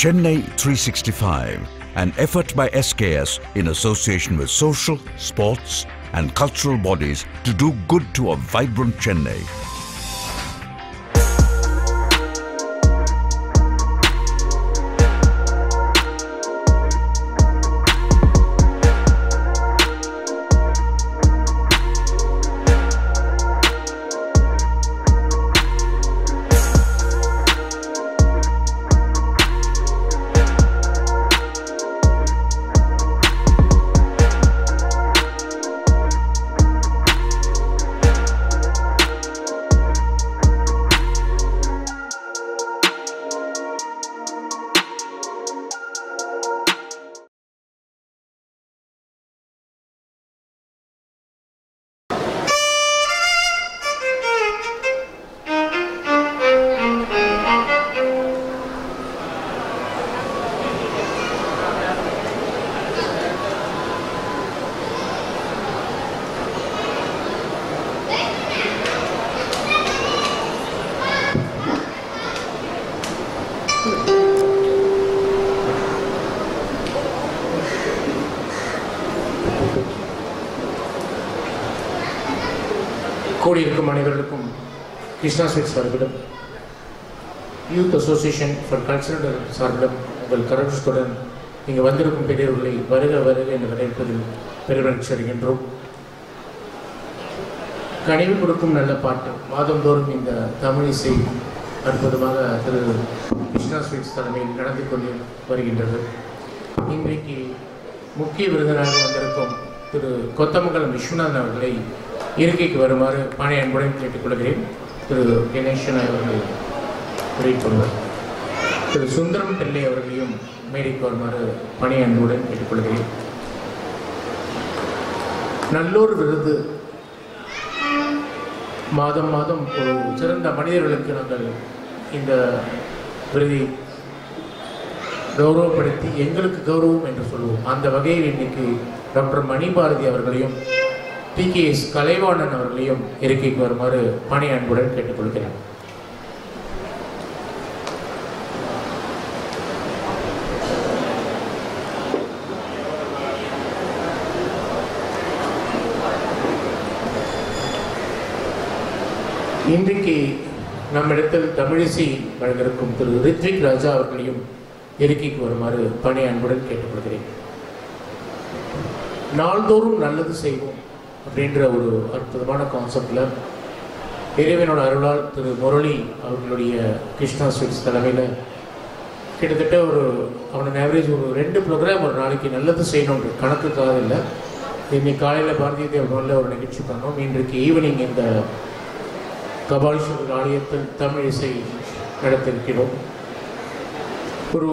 Chennai 365, an effort by SKS in association with social, sports, and cultural bodies to do good to a vibrant Chennai. கூடியிருக்கும் அனைவர்களுக்கும் Krishna sweet சார்பிலும் youth association for cultural சார்பிலும் உங்கள் கரகத்துடன் இங்கு வந்திருக்கும் பெரியவர்களை வருக வருக என்று வரவேற்பதில் பெருமகிழ்ச்சி அடைகின்றோம் கனிவு கொடுக்கும் நல்ல பாட்டு மாதந்தோறும் இந்த தமிழ் இசை அற்புதமாக திரு கிருஷ்ணா ஸ்வீட்ஸ் தலைமையில் நடந்து கொண்டு வருகின்றது இன்றைக்கு முக்கிய விருந்தினராக வந்திருக்கும் திரு கொத்தமங்கலம் விஸ்வநாதன் அவர்களை இருக்கைக்கு வருமாறு பணி அன்புடன் கேட்டுக்கொள்கிறேன் திரு கணேசன் அவர்கள் தெரிவித்துள்ளார் திரு சுந்தரம் பிள்ளை அவர்களையும் மேடைக்கு வருமாறு பணி அன்புடன் கேட்டுக்கொள்கிறேன் நல்லோர் விருது மாதம் மாதம் ஒரு சிறந்த மனிதர்களுக்கு நாங்கள் இந்த விருதை கௌரவப்படுத்தி எங்களுக்கு கௌரவம் என்று சொல்லுவோம் அந்த வகையில் இன்னைக்கு டாக்டர் மணிபாரதி அவர்களையும் டி கே எஸ் கலைவாணன் அவர்களையும் இருக்கைக்கு வருமாறு பணி அன்புடன் கேட்டுக்கொள்கிறேன் இன்றைக்கு நம்மிடத்தில் தமிழிசை வழங்கிருக்கும் திரு ரித்விக் ராஜா அவர்களையும் இருக்கைக்கு வருமாறு பணி அன்புடன் கேட்டுக்கொள்கிறேன் நாள்தோறும் நல்லது செய்வோம் அப்படின்ற ஒரு அற்புதமான கான்செப்டில் இறைவனோட அருளால் திரு முரளி அவர்களுடைய கிருஷ்ணா ஸ்வீட்ஸ் தலைமையில் கிட்டத்தட்ட ஒரு அவனுக்கு ஆவரேஜ் ஒரு ரெண்டு ப்ரோக்ராம் ஒரு நாளைக்கு நல்லது செய்யணுன்ற கணக்குக்காக இல்லை இன்னைக்கு காலையில் பாரதிய தேவனில் ஒரு நிகழ்ச்சி பண்ணோம் இன்றைக்கு ஈவினிங் இந்த கபாலீஸ்வரர் ஆலயத்தில் தமிழ் இசை நடத்திருக்கிறோம் ஒரு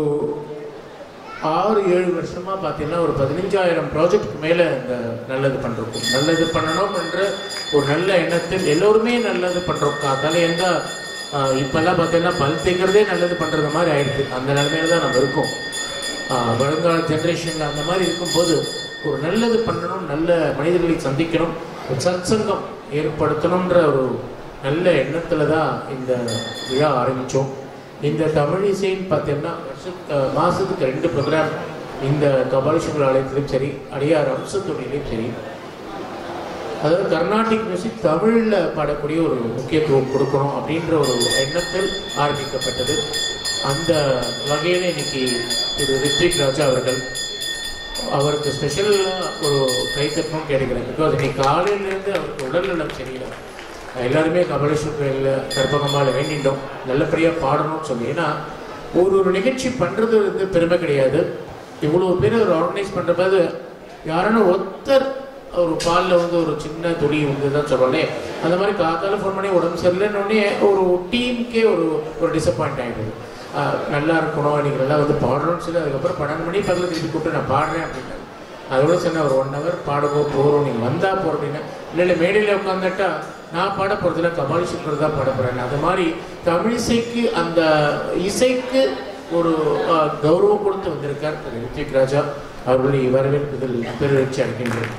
ஆறு ஏழு வருஷமாக பார்த்தீங்கன்னா ஒரு பதினஞ்சாயிரம் ப்ராஜெக்ட்க்கு மேலே இந்த நல்லது பண்ணுறோம் நல்லது பண்ணணும் என்ற ஒரு நல்ல எண்ணத்தில் எல்லோருமே நல்லது பண்ணுறோம் காத்தால எந்த இப்போல்லாம் பார்த்தீங்கன்னா பல் தேய்க்கிறதே நல்லது பண்ணுறது மாதிரி ஆயிடுது அந்த நிலைமையில தான் நம்ம இருக்கோம் ஆஹ் வருங்கால ஜென்ரேஷனில் அந்த மாதிரி இருக்கும்போது ஒரு நல்லது பண்ணணும் நல்ல மனிதர்களை சந்திக்கணும் ஒரு சத்சங்கம் ஏற்படுத்தணுன்ற ஒரு நல்ல எண்ணத்தில் தான் இந்த விழா ஆரம்பித்தோம் இந்த தமிழ் இசைன்னு பார்த்தீங்கன்னா வருஷ மாதத்துக்கு ரெண்டு ப்ரோக்ராம் இந்த கபாலீஸ்வரர் ஆலயத்திலும் சரி அடியார் அம்சத்துறையிலையும் சரி அதாவது கர்நாடிக் மியூசிக் தமிழில் பாடக்கூடிய ஒரு முக்கியத்துவம் கொடுக்கணும் அப்படின்ற ஒரு எண்ணத்தில் ஆரம்பிக்கப்பட்டது அந்த வகையில் இன்னைக்கு திரு ரித்விக் ராஜா அவர்கள் அவருக்கு ஸ்பெஷலாக ஒரு கைத்தட்டணும் கேட்கிறேன் பிகாஸ் இன்னைக்கு காலையிலேருந்து அவருக்கு உடல்நலம் சரியில்லை எல்லாருமே கபாலீஸ்வர் கோயிலில் கர்ப்பகம்மாவில் வேண்டிட்டோம் நல்லபடியாக பாடணும்னு சொல்லி ஏன்னா ஒரு ஒரு நிகழ்ச்சி பண்ணுறது வந்து பெருமை கிடையாது இவ்வளோ பேர் ஒரு ஆர்கனைஸ் பண்ணுறபோது யாரான ஒருத்தர் ஒரு பாலில் வந்து ஒரு சின்ன துளி வந்து தான் சொல்லுவாங்களே அந்த மாதிரி காத்தால ஃபோன் பண்ணி உடம்பு சரியில்லைன்னு ஒரு டீமுக்கே ஒரு ஒரு டிசப்பாயிண்ட் ஆகிடுது நல்லா இருக்கணும் நீங்கள் நல்லா வந்து பாடணும்னு சொல்லி அதுக்கப்புறம் பன்னெண்டு மணி பக்கத்தில் திருப்பி கூப்பிட்டு நான் பாடுறேன் அப்படின்னு அதோட சொன்ன ஒரு ஒன் ஹவர் பாடுவோம் போகிறோம் நீங்கள் வந்தால் போகிற அப்படின்னா இல்லை இல்லை மேடையில் உட்காந்துட்டா நான் பாட போகிறதுல கபாலி சுக்கர் தான் பாட போகிறேன் அது மாதிரி தமிழிசைக்கு அந்த இசைக்கு ஒரு அஹ், கௌரவம் கொடுத்து வந்திருக்கார் திரு ரித்விக் ராஜா அவர்களை வரவேற்பதில் பெருவெற்றி அடைகின்றேன்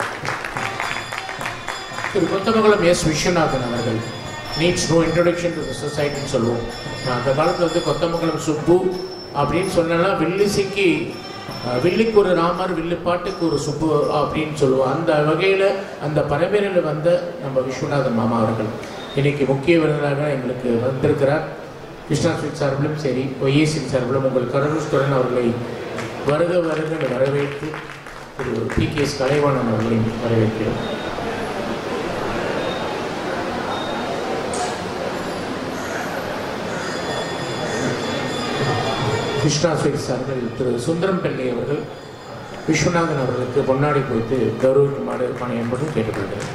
திரு கொத்தமங்கலம் எஸ் விஸ்வநாதன் அவர்கள் needs no introduction to the சொசைட்டின்னு சொல்லுவோம் நான் அந்த காலத்தில் வந்து கொத்தமங்கலம் சுப்பு அப்படின்னு சொன்னா வில்லிசைக்கு அஹ், வில்லுக்கு ஒரு ராமர் வில்லுப்பாட்டுக்கு ஒரு சுப்பு அப்படின்னு சொல்லுவோம் அந்த வகையில் அந்த பரம்பரையில் வந்த நம்ம விஸ்வநாதன் மாமா அவர்கள் இன்னைக்கு முக்கிய விருந்தினராக எங்களுக்கு வந்திருக்கிறார் கிருஷ்ணா ஸ்வீட் சார்பிலும் சரி ஒய்ஏசின் சார்பிலும் உங்கள் கருணேஸ்வரன் அவர்களை வருக வருக வரவேற்று Thiru P K S Kalaivanan அவர்களையும் வரவேற்கிறோம் கிருஷ்ணா ஸ்வீட் சார்பில் திரு சுந்தரம் பிள்ளை அவர்கள் விஸ்வநாதன் அவர்களுக்கு பொன்னாடி கொடுத்து கௌரவிக்குமாறு பணி என்பதும் கேட்டுக்கொள்கிறேன்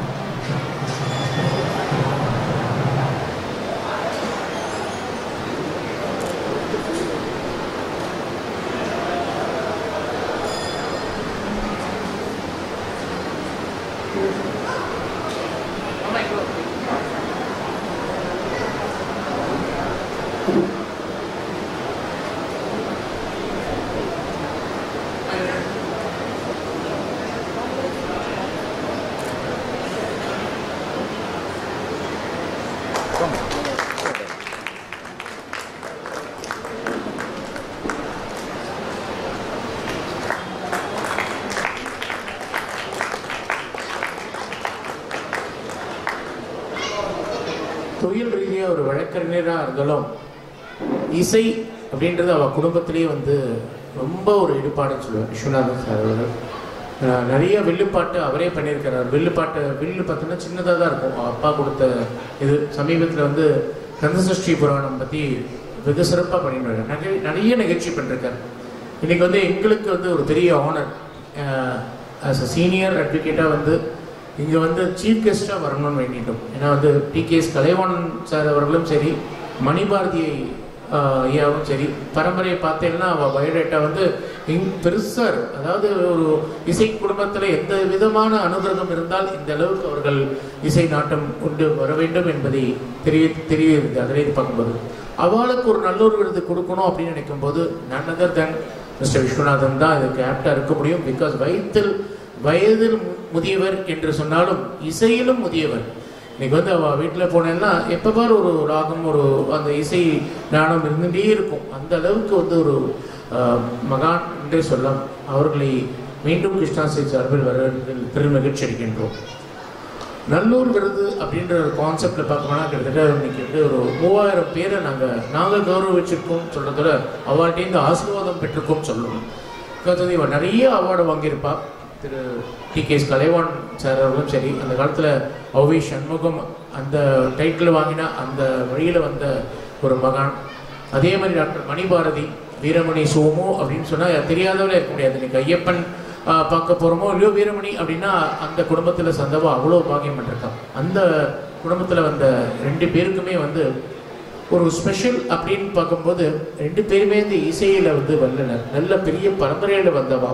தொழில் ரீதியாக ஒரு வழக்கறிஞராக இருந்தாலும் இசை அப்படின்றது அவள் குடும்பத்திலேயே வந்து ரொம்ப ஒரு ஈடுபாடுன்னு சொல்லுவேன் விஸ்வநாதன் சார் அவர்கள் அஹ் நிறைய வில்லுப்பாட்டு அவரே பண்ணியிருக்கிறார் வில்லுப்பாட்டு வில்லு பார்த்தீங்கன்னா சின்னதாக தான் இருக்கும் அவ அப்பா கொடுத்த இது சமீபத்தில் வந்து கந்தசஷ்டி புராணம் பற்றி வெகு சிறப்பாக பண்ணிட்டு இருக்காரு. நிறைய நிறைய நிகழ்ச்சி பண்ணிருக்காரு இன்னைக்கு வந்து எங்களுக்கு வந்து ஒரு பெரிய ஆனர் ஆஸ் அ சீனியர் அட்வொகேட்டாக வந்து இங்கே வந்து சீஃப் கெஸ்ட்டாக வரணும்னு வேண்டிட்டோம் ஏன்னா வந்து டிகேஎஸ் கலைவாணன் சார் அவர்களும் சரி மணிபாரதி ஆஹ், ஐயாவும் சரி பரம்பரையை பார்த்தீங்கன்னா அவள் பயோடேட்டா வந்து இங் பெருசாக இருக்கு அதாவது ஒரு இசை குடும்பத்தில் எந்த விதமான அனுகிரகம் இருந்தால் இந்த அளவுக்கு அவர்கள் இசை நாட்டம் கொண்டு வர வேண்டும் என்பதை தெரிய தெரியுது அதனை பார்க்கும்போது அவளுக்கு ஒரு நல்ல ஒரு விருது கொடுக்கணும் அப்படின்னு நினைக்கும் போது none other than mister Viswanathan தான் இதுக்கு ஆப்டாக இருக்க முடியும் பிகாஸ் வயதில் வயதில் மு- முதியவர் என்று சொன்னாலும் இசையிலும் முதியவர் இன்னைக்கு வந்து அவ வீட்டில் போனேன்னா எப்போ பாரு ஒரு ராகம் ஒரு அந்த இசை ஞானம் இருந்துகிட்டே இருக்கும் அந்த அளவுக்கு வந்து ஒரு ஆஹ், மகான் என்றே சொல்லலாம் அவர்களை மீண்டும் கிருஷ்ணா ஸ்ரீ சார்பில் வருவதில் பெரும் மகிழ்ச்சி அளிக்கின்றோம் நல்லூர் விருது அப்படின்ற ஒரு கான்செப்ட்ல பார்க்கணும்னா கிட்டத்தட்ட இன்னைக்கு வந்து ஒரு மூவாயிரம் பேரை நாங்கள் நாங்கள் கௌரவிச்சிருக்கோம் சொல்றதோட அவார்டேந்து ஆசீர்வாதம் பெற்றிருக்கோம் சொல்லணும் பிகாஸ் வந்து இவன் நிறைய அவார்டு வாங்கியிருப்பா Thiru T K S Kalaivan sir அவர்களும் சரி அந்த காலத்தில் ஒவி சண்முகம் அந்த டைட்டில் வாங்கினா அந்த வழியில் வந்த ஒரு மகான் அதே மாதிரி டாக்டர் மணிபாரதி வீரமணி சோமு அப்படின்னு சொன்னால் தெரியாதவளே இருக்க முடியாது இன்னைக்கு ஐயப்பன் ஆ, பார்க்க போகிறோமோ இல்லையோ வீரமணி அப்படின்னா அந்த குடும்பத்தில் சந்தவா அவ்வளோ பாக்கியம் பண்ணிருக்கான் அந்த குடும்பத்தில் வந்த ரெண்டு பேருக்குமே வந்து ஒரு ஸ்பெஷல் அப்படின்னு பார்க்கும்போது ரெண்டு பேருமே இந்த இசையில் வந்து வல்லனர் நல்ல பெரிய பரம்பரையில் வந்தவா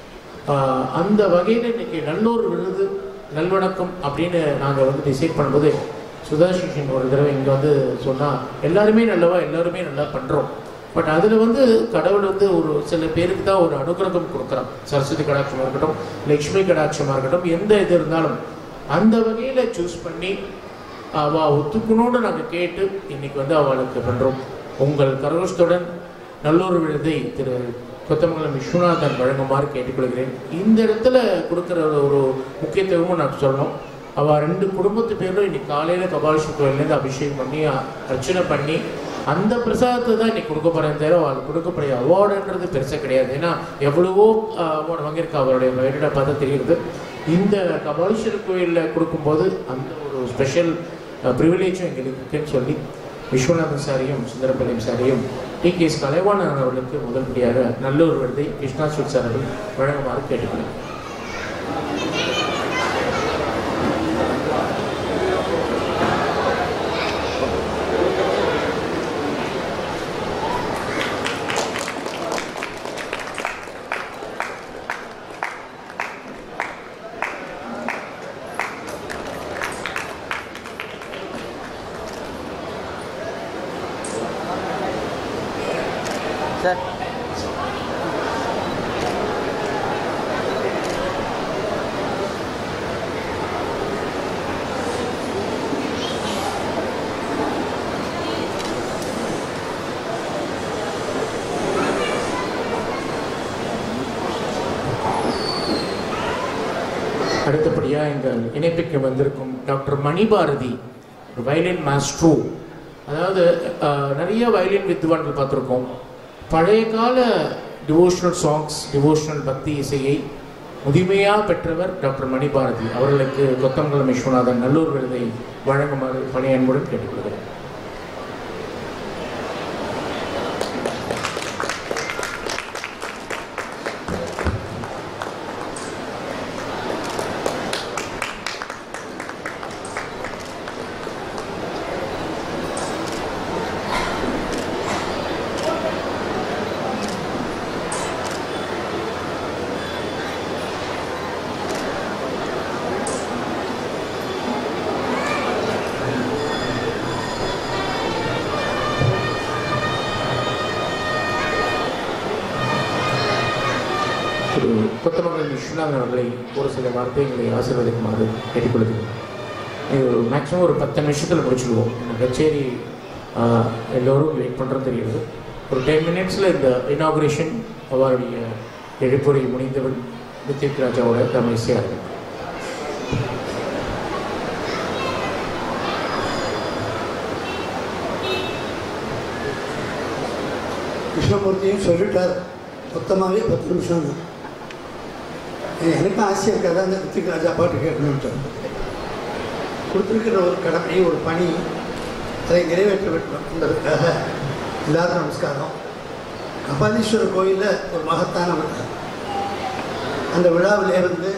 ஆஹ் அந்த வகையில் இன்னைக்கு நல்லூர் விருது நல்வணக்கம் அப்படின்னு நாங்கள் வந்து டிசைட் பண்ணும்போது சுதாசிஷன் ஒரு தடவை இங்கே வந்து சொன்னால் எல்லாருமே நல்லவா எல்லாருமே நல்லா பண்ணுறோம் பட் அதில் வந்து கடவுள் வந்து ஒரு சில பேருக்கு தான் ஒரு அனுகிரகம் கொடுக்குறான் சரஸ்வதி கடாட்சமாக இருக்கட்டும் லக்ஷ்மி கடாட்சமாக இருக்கட்டும் எந்த இது இருந்தாலும் அந்த வகையில் சூஸ் பண்ணி அவள் ஒத்துக்கணும்னு நாங்கள் கேட்டு இன்னைக்கு வந்து அவளுக்கு பண்ணுறோம் உங்கள் கரகோஷத்துடன் நல்லூர் விருதை திரு கொத்தமங்கலம் விஸ்வநாதன் வழங்குமாறு கேட்டுக்கொள்கிறேன் இந்த இடத்துல கொடுக்குற ஒரு- ஒரு முக்கியத்துவமும் நான் சொல்லணும் அவள் ரெண்டு குடும்பத்து பேரும் இன்னைக்கு காலையில் கபாலிஷன் கோயிலேருந்து அபிஷேகம் பண்ணி அ- அர்ச்சனை பண்ணி அந்த பிரசாதத்தை தான் இன்னைக்கு கொடுக்க போகிறேன் தவிர அவளுக்கு கொடுக்கக்கூடிய அவார்டுன்றது பெருசாக கிடையாது ஏன்னா எவ்வளவோ அவார்டு வாங்கியிருக்கா அவருடைய வயலிட பார்த்தா தெரியுது இந்த கபாலீஸ்வரர் கோயிலில் கொடுக்கும்போது அந்த ஒரு ஸ்பெஷல் ப்ரிவிலேஜும் எங்களுக்கு இருக்குன்னு சொல்லி விஸ்வநாதன் சாரையும் சுந்தரபாளையம் சாரையும் டி கே எஸ் கலைவாணன் அவர்களுக்கு முதல்படியாக நல்லூர் விருதை கிருஷ்ணா சுட் சார் அவர்கள் வழங்குமாறு கேட்டுக்கொள்கிறேன் சார் அடுத்தபடியாக எங்கள் இணைப்பிற்கு வந்திருக்கும் டாக்டர் மணிபாரதி ஒரு வயலின் மாஸ்ட்ரோ அதாவது அஹ், நிறைய வயலின் வித்வான்கள் பார்த்துருக்கோம் பழைய கால டிவோஷனல் சாங்ஸ் டிவோஷனல் பக்தி இசையை முதுமையாக பெற்றவர் டாக்டர் மணிபாரதி அவர்களுக்கு கொத்தமங்கலம் விஸ்வநாதன் நல்லூர் விருதை வழங்குமாறு பணி அன்புடன் கேட்டுக்கொள்கிறேன் திரு கொத்தமங்கலம் விஸ்வநாதன் அவர்களை ஒரு சில வார்த்தைகளை ஆசீர்வதிக்குமாறு கேட்டுக்கொள்கிறேன் இது மேக்ஸிமம் ஒரு பத்து நிமிஷத்தில் முடிச்சுடுவோம் இந்த கச்சேரி ஆஹ், எல்லோரும் வெயிட் பண்ணுறது தெரியுது ஒரு டென் மினிட்ஸில் இந்த இனாகுரேஷன் அவருடைய எழுப்புரை முடிந்தவன் ரித்திக் ராஜாவோட தமிழ்ச்சியாக இருக்கும் கிருஷ்ணமூர்த்தியும் சொல்லிட்டார் மொத்தமாகவே பத்து நிமிஷம் தான் எனக்கும் ஆசையாக இருக்காது அந்த ரித்திக் ராஜா பாட்டு கேட்கணுன்ட்டு கொடுத்துருக்கிற ஒரு கடமை ஒரு பணி அதை நிறைவேற்ற வேண்டும் என்பதற்காக எல்லாரும் நமஸ்காரம் கபாலீஸ்வரர் கோயிலில் ஒரு மகத்தான விழா அந்த விழாவிலே வந்து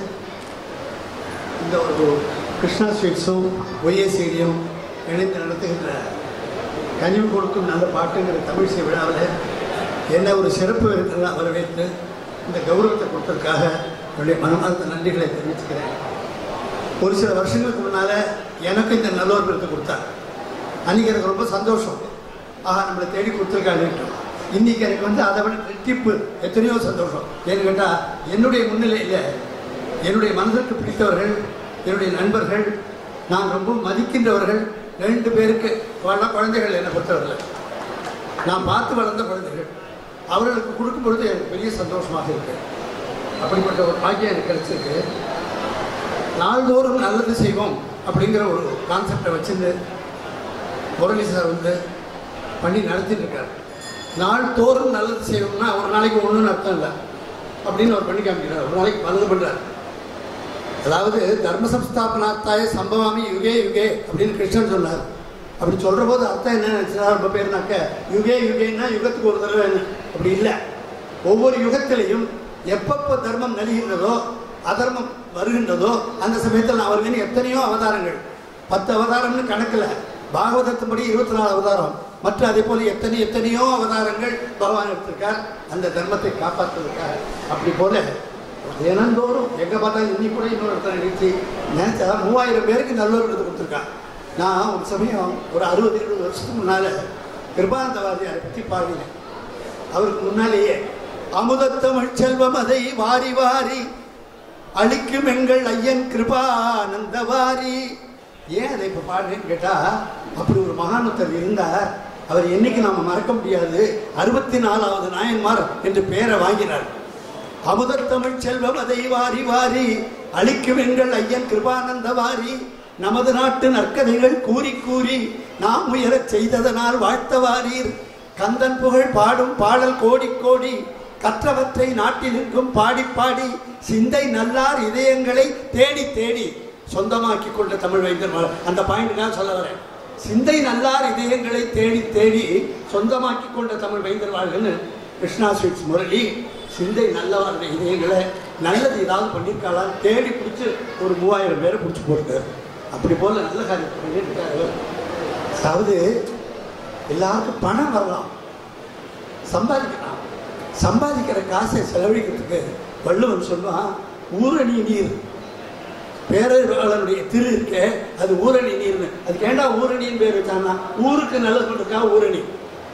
இந்த ஒரு கிருஷ்ணா ஸ்வீட்ஸும் ஒய்ஏசிடியும் இணைந்து நடத்துகின்ற கனிவு கொடுக்கும் நல்ல பாட்டுங்கிற தமிழிசை விழாவில் என்ன ஒரு சிறப்பு விருந்தினராக வரவேற்று இந்த கௌரவத்தை கொடுத்ததுக்காக என்னுடைய மனமார்ந்த நன்றிகளை தெரிவிச்சுக்கிறேன் ஒரு சில வருஷங்களுக்கு முன்னால் எனக்கு இந்த நல்லோர் விருது கொடுத்தாங்க அன்றைக்கி எனக்கு ரொம்ப சந்தோஷம் ஆஹா நம்மளை தேடி கொடுத்துருக்காங்கன்ட்டு இன்றைக்கி எனக்கு வந்து அதை விட ரெட்டிப்பு எத்தனையோ சந்தோஷம் ஏன்னு கேட்டால் என்னுடைய முன்னிலையில் என்னுடைய மனதிற்கு பிடித்தவர்கள் என்னுடைய நண்பர்கள் நான் ரொம்ப மதிக்கின்றவர்கள் ரெண்டு பேருக்கு வள குழந்தைகள் என்னை பொறுத்தவர்கள் நான் பார்த்து வளர்ந்த குழந்தைகள் அவர்களுக்கு கொடுக்கும் பொழுது எனக்கு பெரிய சந்தோஷமாக இருக்கு அப்படிப்பட்ட ஒரு பாக்கியம் எனக்கு கிடைச்சிருக்கு நாள்தோறும் நல்லது செய்வோம் அப்படிங்கிற ஒரு கான்செப்டை வச்சிருந்து முரளி சார் வந்து பண்ணி நடத்திட்டு இருக்காரு நாள்தோறும் நல்லது செய்வோம்னா ஒரு நாளைக்கு ஒன்றுன்னு அர்த்தம் இல்லை அப்படின்னு அவர் பண்ணி காமிக்கிறார் ஒரு நாளைக்கு நல்லது பண்ணுறார் அதாவது தர்ம சம்ஸ்தாபனாத்தாய சம்பவாமி யுகே யுகே அப்படின்னு கிருஷ்ணன் சொன்னார் அப்படி சொல்கிற போது அர்த்தம் என்ன நினச்சா ரொம்ப பேர்னாக்க யுகே யுகேன்னா யுகத்துக்கு ஒரு தடவை என்ன அப்படி இல்லை ஒவ்வொரு யுகத்திலையும் எப்பப்போ தர்மம் நலிகின்றதோ அதர்மம் வருகின்றதோ அந்த சமயத்தில் நான் வருவேன் எத்தனையோ அவதாரங்கள் பத்து அவதாரம்னு கணக்கில் பாகவதத்தின்படி இருபத்தி நாலு அவதாரம் மற்ற அதே போல எத்தனை எத்தனையோ அவதாரங்கள் பகவான் எடுத்திருக்கார் அந்த தர்மத்தை காப்பாற்றுவதற்காக அப்படி போல தினந்தோறும் எங்கே பார்த்தாலும் இன்னி கூட இன்னொரு இடத்துல நிறுத்தி நினைச்சா மூவாயிரம் பேருக்கு நல்லோர் விருது கொடுத்துருக்கான் நான் ஒரு சமயம் ஒரு அறுபது இருபது வருஷத்துக்கு முன்னால் கிருபானந்தவாதியாரை பற்றி பாடினேன் அவருக்கு முன்னாலேயே அமுதத்தமிழ் செல்வம் அதை வாரி வாரி அழிக்கும் எங்கள் ஐயன் கிருபானந்தவாரி ஏன் அதை இப்போ பாடுறேன்னு கேட்டால் அப்படி ஒரு மகானத்தர் இருந்தார் அவர் என்னைக்கு நாம் மறக்க முடியாது அறுபத்தி நாலாவது நாயன்மார் என்று பெயரை வாங்கினார் அமுதத்தமிழ் செல்வம் அதை வாரி வாரி அழிக்கும் எங்கள் ஐயன் கிருபானந்த வாரி நமது நாட்டு நற்கதைகள் கூறி கூறி நாம் உயரச் செய்ததனால் வாழ்த்த வாரீர் கந்தன் புகழ் பாடும் பாடல் கோடி கோடி கற்றவற்றை நாட்டிலிருக்கும் பாடி பாடி சிந்தை நல்லார் இதயங்களை தேடி தேடி சொந்தமாக்கி கொண்ட தமிழ் வைந்தர் மலர். அந்த பாயிண்ட் நான் சொல்ல வரேன் சிந்தை நல்லார் இதயங்களை தேடி தேடி சொந்தமாக்கி கொண்ட தமிழ் வைந்தர் வாழ்கன்னு கிருஷ்ணா ஸ்வீட்ஸ் முரளி சிந்தை நல்லவாருடைய இதயங்களை நல்லது ஏதாவது பண்ணியிருக்காளா தேடி பிடிச்சி ஒரு மூவாயிரம் பேரை பிடிச்சி போட்டுருக்காரு அப்படி போல நல்ல காரியம் பண்ணிட்டு இருக்காரு அவர். அதாவது எல்லாருக்கும் பணம் வரலாம் சம்பாதிக்கலாம் சம்பாதிக்கிற காசை செலவழிக்கிறதுக்கு வள்ளுவன் சொல்லுவான் ஊரணி நீர் பேரர்களுடைய திரு இருக்கே அது ஊரணி நீர்னு அதுக்கு ஏண்டா ஊரணின்னு பேர் வச்சான்னா ஊருக்கு நல்லது பண்ணுறதுக்கா ஊரணி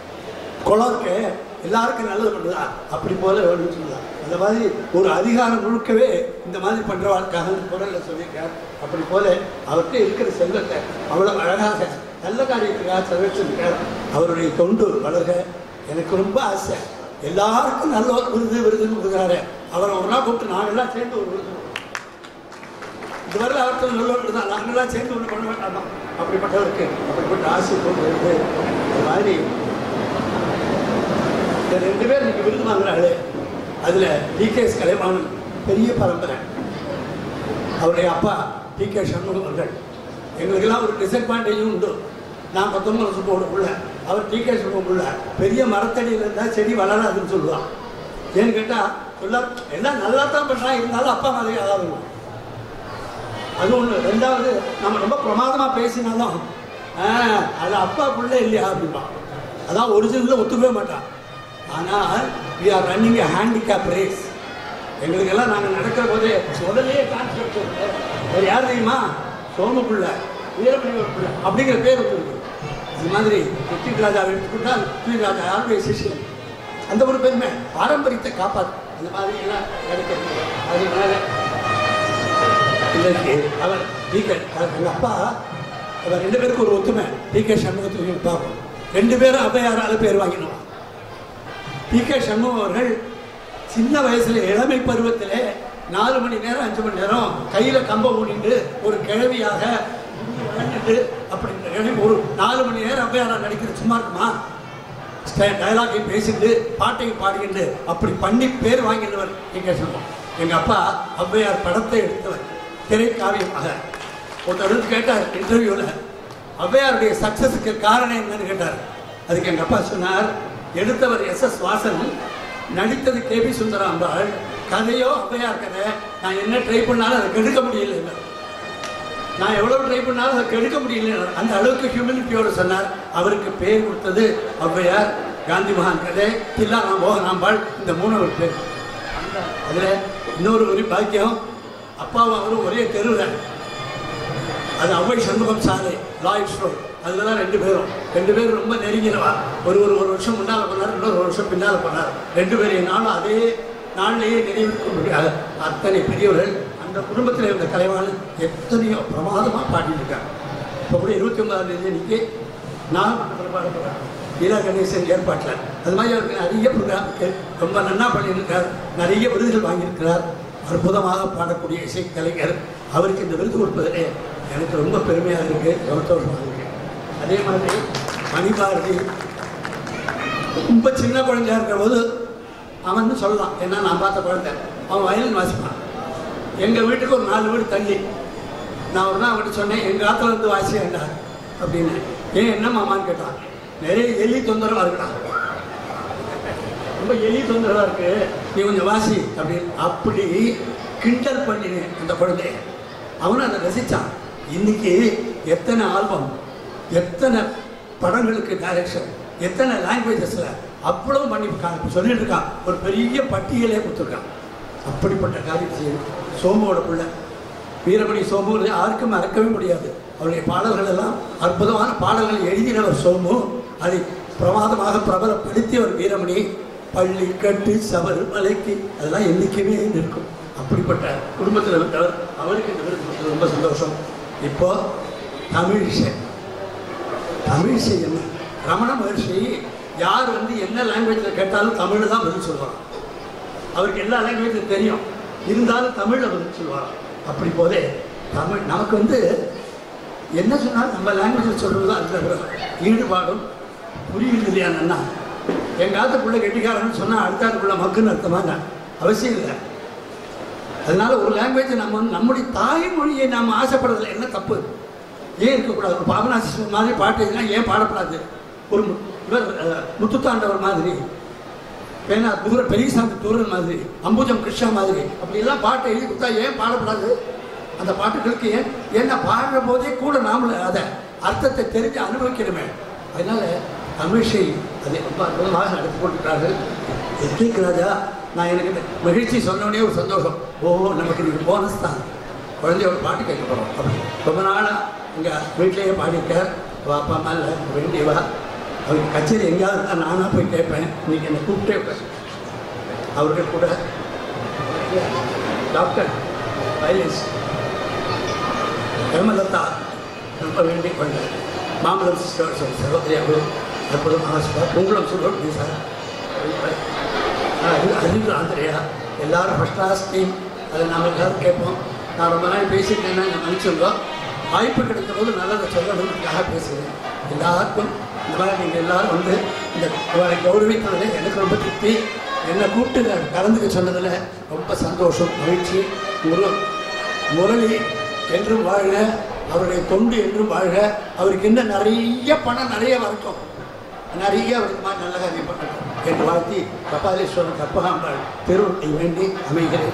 குளம் இருக்கு எல்லாருக்கும் நல்லது பண்ணுதா அப்படி போல வேணும்னு சொல்லலாம் அந்த மாதிரி ஒரு அதிகாரம் முழுக்கவே இந்த மாதிரி பண்ணுறவாளுக்காக குரலில் சொல்லியிருக்கார் அப்படி போல அவர்கிட்ட இருக்கிற செல்வத்தை அவ்வளோ அழகாக நல்ல காரியத்துக்காக செலவழிச்சிருக்கார் அவருடைய தொண்டு வளர்க எனக்கு ரொம்ப ஆசை எல்லாருக்கும் நல்ல ஒரு விருது விருதுன்னு கொடுக்குறாரு அவரை ஒரு நாள் கூப்பிட்டு நாங்கெல்லாம் சேர்ந்து ஒரு விருது கொடுப்போம். இதுவரை அவர்த்த நல்லவர்கள் தான் நாங்களாம் சேர்ந்து ஒன்று பண்ண வேண்டாமா அப்படிப்பட்டவருக்கு அப்படிப்பட்ட ஆசை கொண்டு வந்து இந்த மாதிரி இந்த ரெண்டு பேர் இன்னைக்கு விருது வாங்குறாங்களே அதில் டிகேஎஸ் கலைவாணன் பெரிய பரம்பரை அவருடைய அப்பா டி கே சண்முகம் அவர்கள் எங்களுக்கெல்லாம் ஒரு டிஸ்அட்வான்டேஜும் உண்டு நான் பத்தொன்பது வருஷம் போட உள்ள அவர் டி கே சண்முகம் உள்ள பெரிய மரத்தடியில் இருந்தால் செடி வளராதுன்னு சொல்லுவான் ஏன்னு கேட்டால் சொல்ல எல்லாம் நல்லா தான் பண்ணுறான் இருந்தாலும் அப்பா மாதிரி ஆகாதுங்க அது ஒன்று ரெண்டாவது நம்ம ரொம்ப பிரமாதமாக பேசினாலும் ஆ, அது அப்பா புள்ள இல்லையா அப்படிம்பான் அதான் ஒரிஜினலில் ஒத்துக்கவே மாட்டான் ஆனால் we are running a handicap race எங்களுக்கெல்லாம் நாங்கள் நடக்கிற போதே முதல்லயே கான்செப்ட் வேறு யார் தெரியுமா சோம பிள்ளை வீரமணி ஒரு பிள்ளை அப்படிங்கிற பேர் வந்துருக்கு இது மாதிரி ருத்திக் ராஜா எடுத்துக்கிட்டால் ருத்திக் ராஜா யாருடைய சிஷியன் அந்த ஒரு பெருமை பாரம்பரியத்தை காப்பாற்று அந்த மாதிரி எல்லாம் கிடைக்கிறது அதனால இன்னைக்கு அவர் டி கே எங்கள் அப்பா அவர் ரெண்டு பேருக்கு ஒரு ஒத்துமை டி கே சண்முகத்துக்கு பார்ப்போம் ரெண்டு பேரும் அவ்வையாரால பேர் வாங்கினோம் டி கே சண்முகம் அவர்கள் சின்ன வயசுல இளமை பருவத்திலே நாலு மணி நேரம் அஞ்சு மணி நேரம் கையில கம்பம் ஊனிட்டு ஒரு கிழவியாக வளர்ந்துட்டு அப்படி இந்த கிழவி ஒரு நாலு மணி நேரம் அவ்வையாரா நடிக்கிற சும்மா இருக்குமா டயலாகையும் பேசிட்டு பாட்டையும் பாடிக்கிட்டு அப்படி பண்ணி பேர் வாங்கினவர் எங்க சொன்னோம் எங்க அப்பா ஔவையார் படத்தை எடுத்தவர் திரைக்காவியமாக ஒருத்தர் கேட்டார் இன்டர்வியூவில் ஔவையாருடைய சக்சஸுக்கு காரணம் என்னன்னு கேட்டார் அதுக்கு எங்க அப்பா சொன்னார் எடுத்தவர் எஸ் எஸ் வாசன் நடித்தது கே பி சுந்தராம்பாள் கதையோ ஔவையார் கதை நான் என்ன ட்ரை பண்ணாலும் அதை கெடுக்க முடியல நான் எவ்வளவு ட்ரை பண்ணாலும் அதை கெடுக்க முடியல அந்த அளவுக்கு ஹியூமனிட்டியோட சொன்னார் அவருக்கு பேர் கொடுத்தது ஔவையார் காந்தி மகான் கதை தில்லானா மோகனாம்பாள் இந்த மூணு பேர் அதில் இன்னொரு ஒரு பாக்கியம் அப்பாவும் அவரும் ஒரே தெருவில் அது அவ்வை சண்முகம் சாலை லாய்ஸ் ரோட் அதில் தான் ரெண்டு பேரும் ரெண்டு பேரும் ரொம்ப நெருங்கினவா ஒரு ஒரு ஒரு வருஷம் முன்னால் பண்ணார் இன்னொரு வருஷம் பின்னால் பண்ணார் ரெண்டு பேரையும் நானும் அதே நாளிலேயே நினைவிருக்க முடியாது அத்தனை பெரியவர்கள் அந்த குடும்பத்தில் இருந்த கலைவாணன் எத்தனையோ பிரமாதமாக பாடிட்டு இருக்காங்க இப்போ கூட இருபத்தி ஒன்பதாம் தேதி அன்னைக்கு நான் பாடப்படுறேன் லீலா கணேசன் ஏற்பாட்டில் அது மாதிரி அவருக்கு நிறைய ப்ரோக்ராமுக்கு ரொம்ப நன்னா பண்ணியிருக்கார் நிறைய விருதுகள் வாங்கியிருக்கிறார் அற்புதமாக பாடக்கூடிய இசை கலைஞர் அவருக்கு இந்த விருது கொடுப்பதிலே எனக்கு ரொம்ப பெருமையாக இருக்கு சந்தோஷமாக இருக்கு அதே மாதிரி மணிபாரதி ரொம்ப சின்ன குழந்தையா இருக்கிற போது அவன் சொல்லலாம் ஏன்னா நான் பார்த்த குழந்தை அவன் வயலின் வாசிப்பான் எங்கள் வீட்டுக்கு ஒரு நாலு வீடு தள்ளி நான் ஒரு நாள் அவன்கிட்ட சொன்னேன் எங்கள் ஆத்துல இருந்து வாசி வேண்டாம் அப்படின்னு ஏன் என்ன மாமான்னு கேட்டான் நிறைய எலி தொந்தரவா இருக்குடா ரொம்ப எலி தொந்தரவா இருக்கு நீ கொஞ்சம் வாசி அப்படின்னு அப்படி கிண்டல் பண்ணினேன் அந்த குழந்தைய அவனும் அதை ரசிச்சான் இன்னைக்கு எத்தனை ஆல்பம் எத்தனை படங்களுக்கு டைரக்ஷன் எத்தனை லாங்குவேஜஸில் அவ்வளவு பண்ணி இருக்கான் சொல்லிட்டு இருக்கான் ஒரு பெரிய பட்டியலே கொடுத்துருக்கான் அப்படிப்பட்ட காரியம் செய்யும் சோமுவோட பிள்ளை வீரமணி சோமு யாருக்கும் மறக்கவே முடியாது அவருடைய பாடல்கள் எல்லாம் அற்புதமான பாடல்களை எழுதினவர் சோமு அதை பிரமாதமாக பிரபலப்படுத்தியவர் வீரமணி பள்ளி கட்டு சபர் மலைக்கு அதெல்லாம் என்றைக்குமே நிற்கும் அப்படிப்பட்ட குடும்பத்தில் வந்தவர் அவருக்கு இந்த விருது கொடுத்தது ரொம்ப சந்தோஷம் இப்போ தமிழிசை தமிழிசை என்ன ரமண மகர்ஷி யார் வந்து என்ன லாங்குவேஜில் கேட்டாலும் தமிழ் தான் பதில் சொல்லுவாங்க அவருக்கு எல்லா லாங்குவேஜும் தெரியும் இருந்தாலும் தமிழில் பதில் சொல்லுவாங்க அப்படி போதே தமிழ் நமக்கு வந்து என்ன சொன்னாலும் நம்ம லாங்குவேஜில் சொல்கிறது தான் அதில் ஈடுபாடும் புரியுது இல்லையா அண்ணா எங்கள் ஆத்துக்குள்ளே கெட்டிக்காரன்னு சொன்னால் அடுத்த ஆத்துக்குள்ள மக்குன்னு அர்த்தமாங்க அவசியம் இல்லை அதனால ஒரு லாங்குவேஜ் நம்ம வந்து நம்முடைய தாய்மொழியை நாம் ஆசைப்படுறதுல என்ன தப்பு ஏன் இருக்கக்கூடாது ஒரு பாபநாசி மாதிரி பாட்டு எழுதினா ஏன் பாடப்படாது ஒரு மு- இவர் அஹ், முத்துத்தாண்டவர் மாதிரி வேணா தூர பெரியசாமி தூரன் மாதிரி அம்புஜம் கிருஷ்ணா மாதிரி அப்படியெல்லாம் பாட்டு எழுதி கொடுத்தா ஏன் பாடப்படாது அந்த பாட்டுகளுக்கு ஏன் ஏன்னா பாடுற போதே கூட நாமளும் அதை அர்த்தத்தை தெரிஞ்சு அனுபவிக்கணுமே அதனால தமிழிசை அதை ரொம்ப அற்புதமாக நடத்தி கொண்டிருக்கிறார்கள் எத்திக் ராஜா நான் எனக்கு இந்த மகிழ்ச்சி சொன்னோடனே ஒரு சந்தோஷம் ஓ நமக்கு இன்னைக்கு போனஸ் தான் குழந்தையோட பாட்டு கேட்க போகிறோம் அப்படி ரொம்ப நாளாக எங்கள் வீட்டிலேயே பாடியிருக்கார் அவள் அப்பா அம்மா இல்லை வேண்டியவா அவருக்கு கச்சேரி எங்கேயாவது இருந்தால் நானாக போய் கேட்பேன் இன்னைக்கு என்னை கூப்பிட்டே விட்டார் அவர்கள் கூட டாக்டர் வைலன்ஸ் ஹேமலதா ரொம்ப வேண்டிக் கொண்டார் மாமலம் சிஸ்டர் சகோதரி அவரும் அற்புதமாக சொல்வார் உங்களும் சொல்லுவோம் சார் அறிவு ஆந்திரையா எல்லாரும் ஃபஸ்ட் கிளாஸ் டீம் அதை நாம் எல்லாரும் கேட்போம் நான் ரொம்ப நாள் பேசிட்டேன்னா நான் மன்னிச்சிருந்தோம் வாய்ப்பு கிடைத்த போது நல்லதை சொல்லணுன்றதுக்காக பேசுகிறேன் எல்லாருக்கும் இந்த மாதிரி நீங்கள் எல்லாரும் வந்து இந்த இவரை கௌரவிக்கிறதுல எனக்கு ரொம்ப திருப்தி என்னை கூப்பிட்டு நான் கலந்துக்க சொன்னதில் ரொம்ப சந்தோஷம் மகிழ்ச்சி முரு முரளி என்றும் வாழ்க அவருடைய தொண்டு என்றும் வாழ்க அவருக்கு இன்னும் நிறைய பணம் நிறைய வரட்டும் நிறைய அவருக்கு மாதிரி நல்ல காரியம் பண்ணட்டும் என்று வாழ்த்தி கபாலீஸ்வரன் கற்பகாம்பாள் திருவட்டை வேண்டி அமைகிறேன்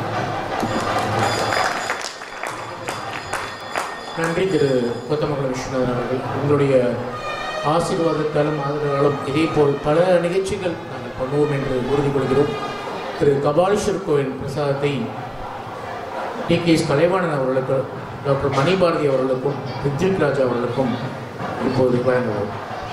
நன்றி திரு கொத்தமங்கலம் விஸ்வநாதன் அவர்கள் உங்களுடைய ஆசீர்வாதத்தாலும் ஆதரவாலும் இதே போல் பல நிகழ்ச்சிகள் நாங்கள் பண்ணுவோம் என்று உறுதி கொள்கிறோம் திரு கபாலீஸ்வர் கோவில் பிரசாதத்தை டி கே எஸ் கலைவாணன் அவர்களுக்கு டாக்டர் மணிபாரதி அவர்களுக்கும் ரித்விக் ராஜா அவர்களுக்கும் இப்போது வழங்குவோம்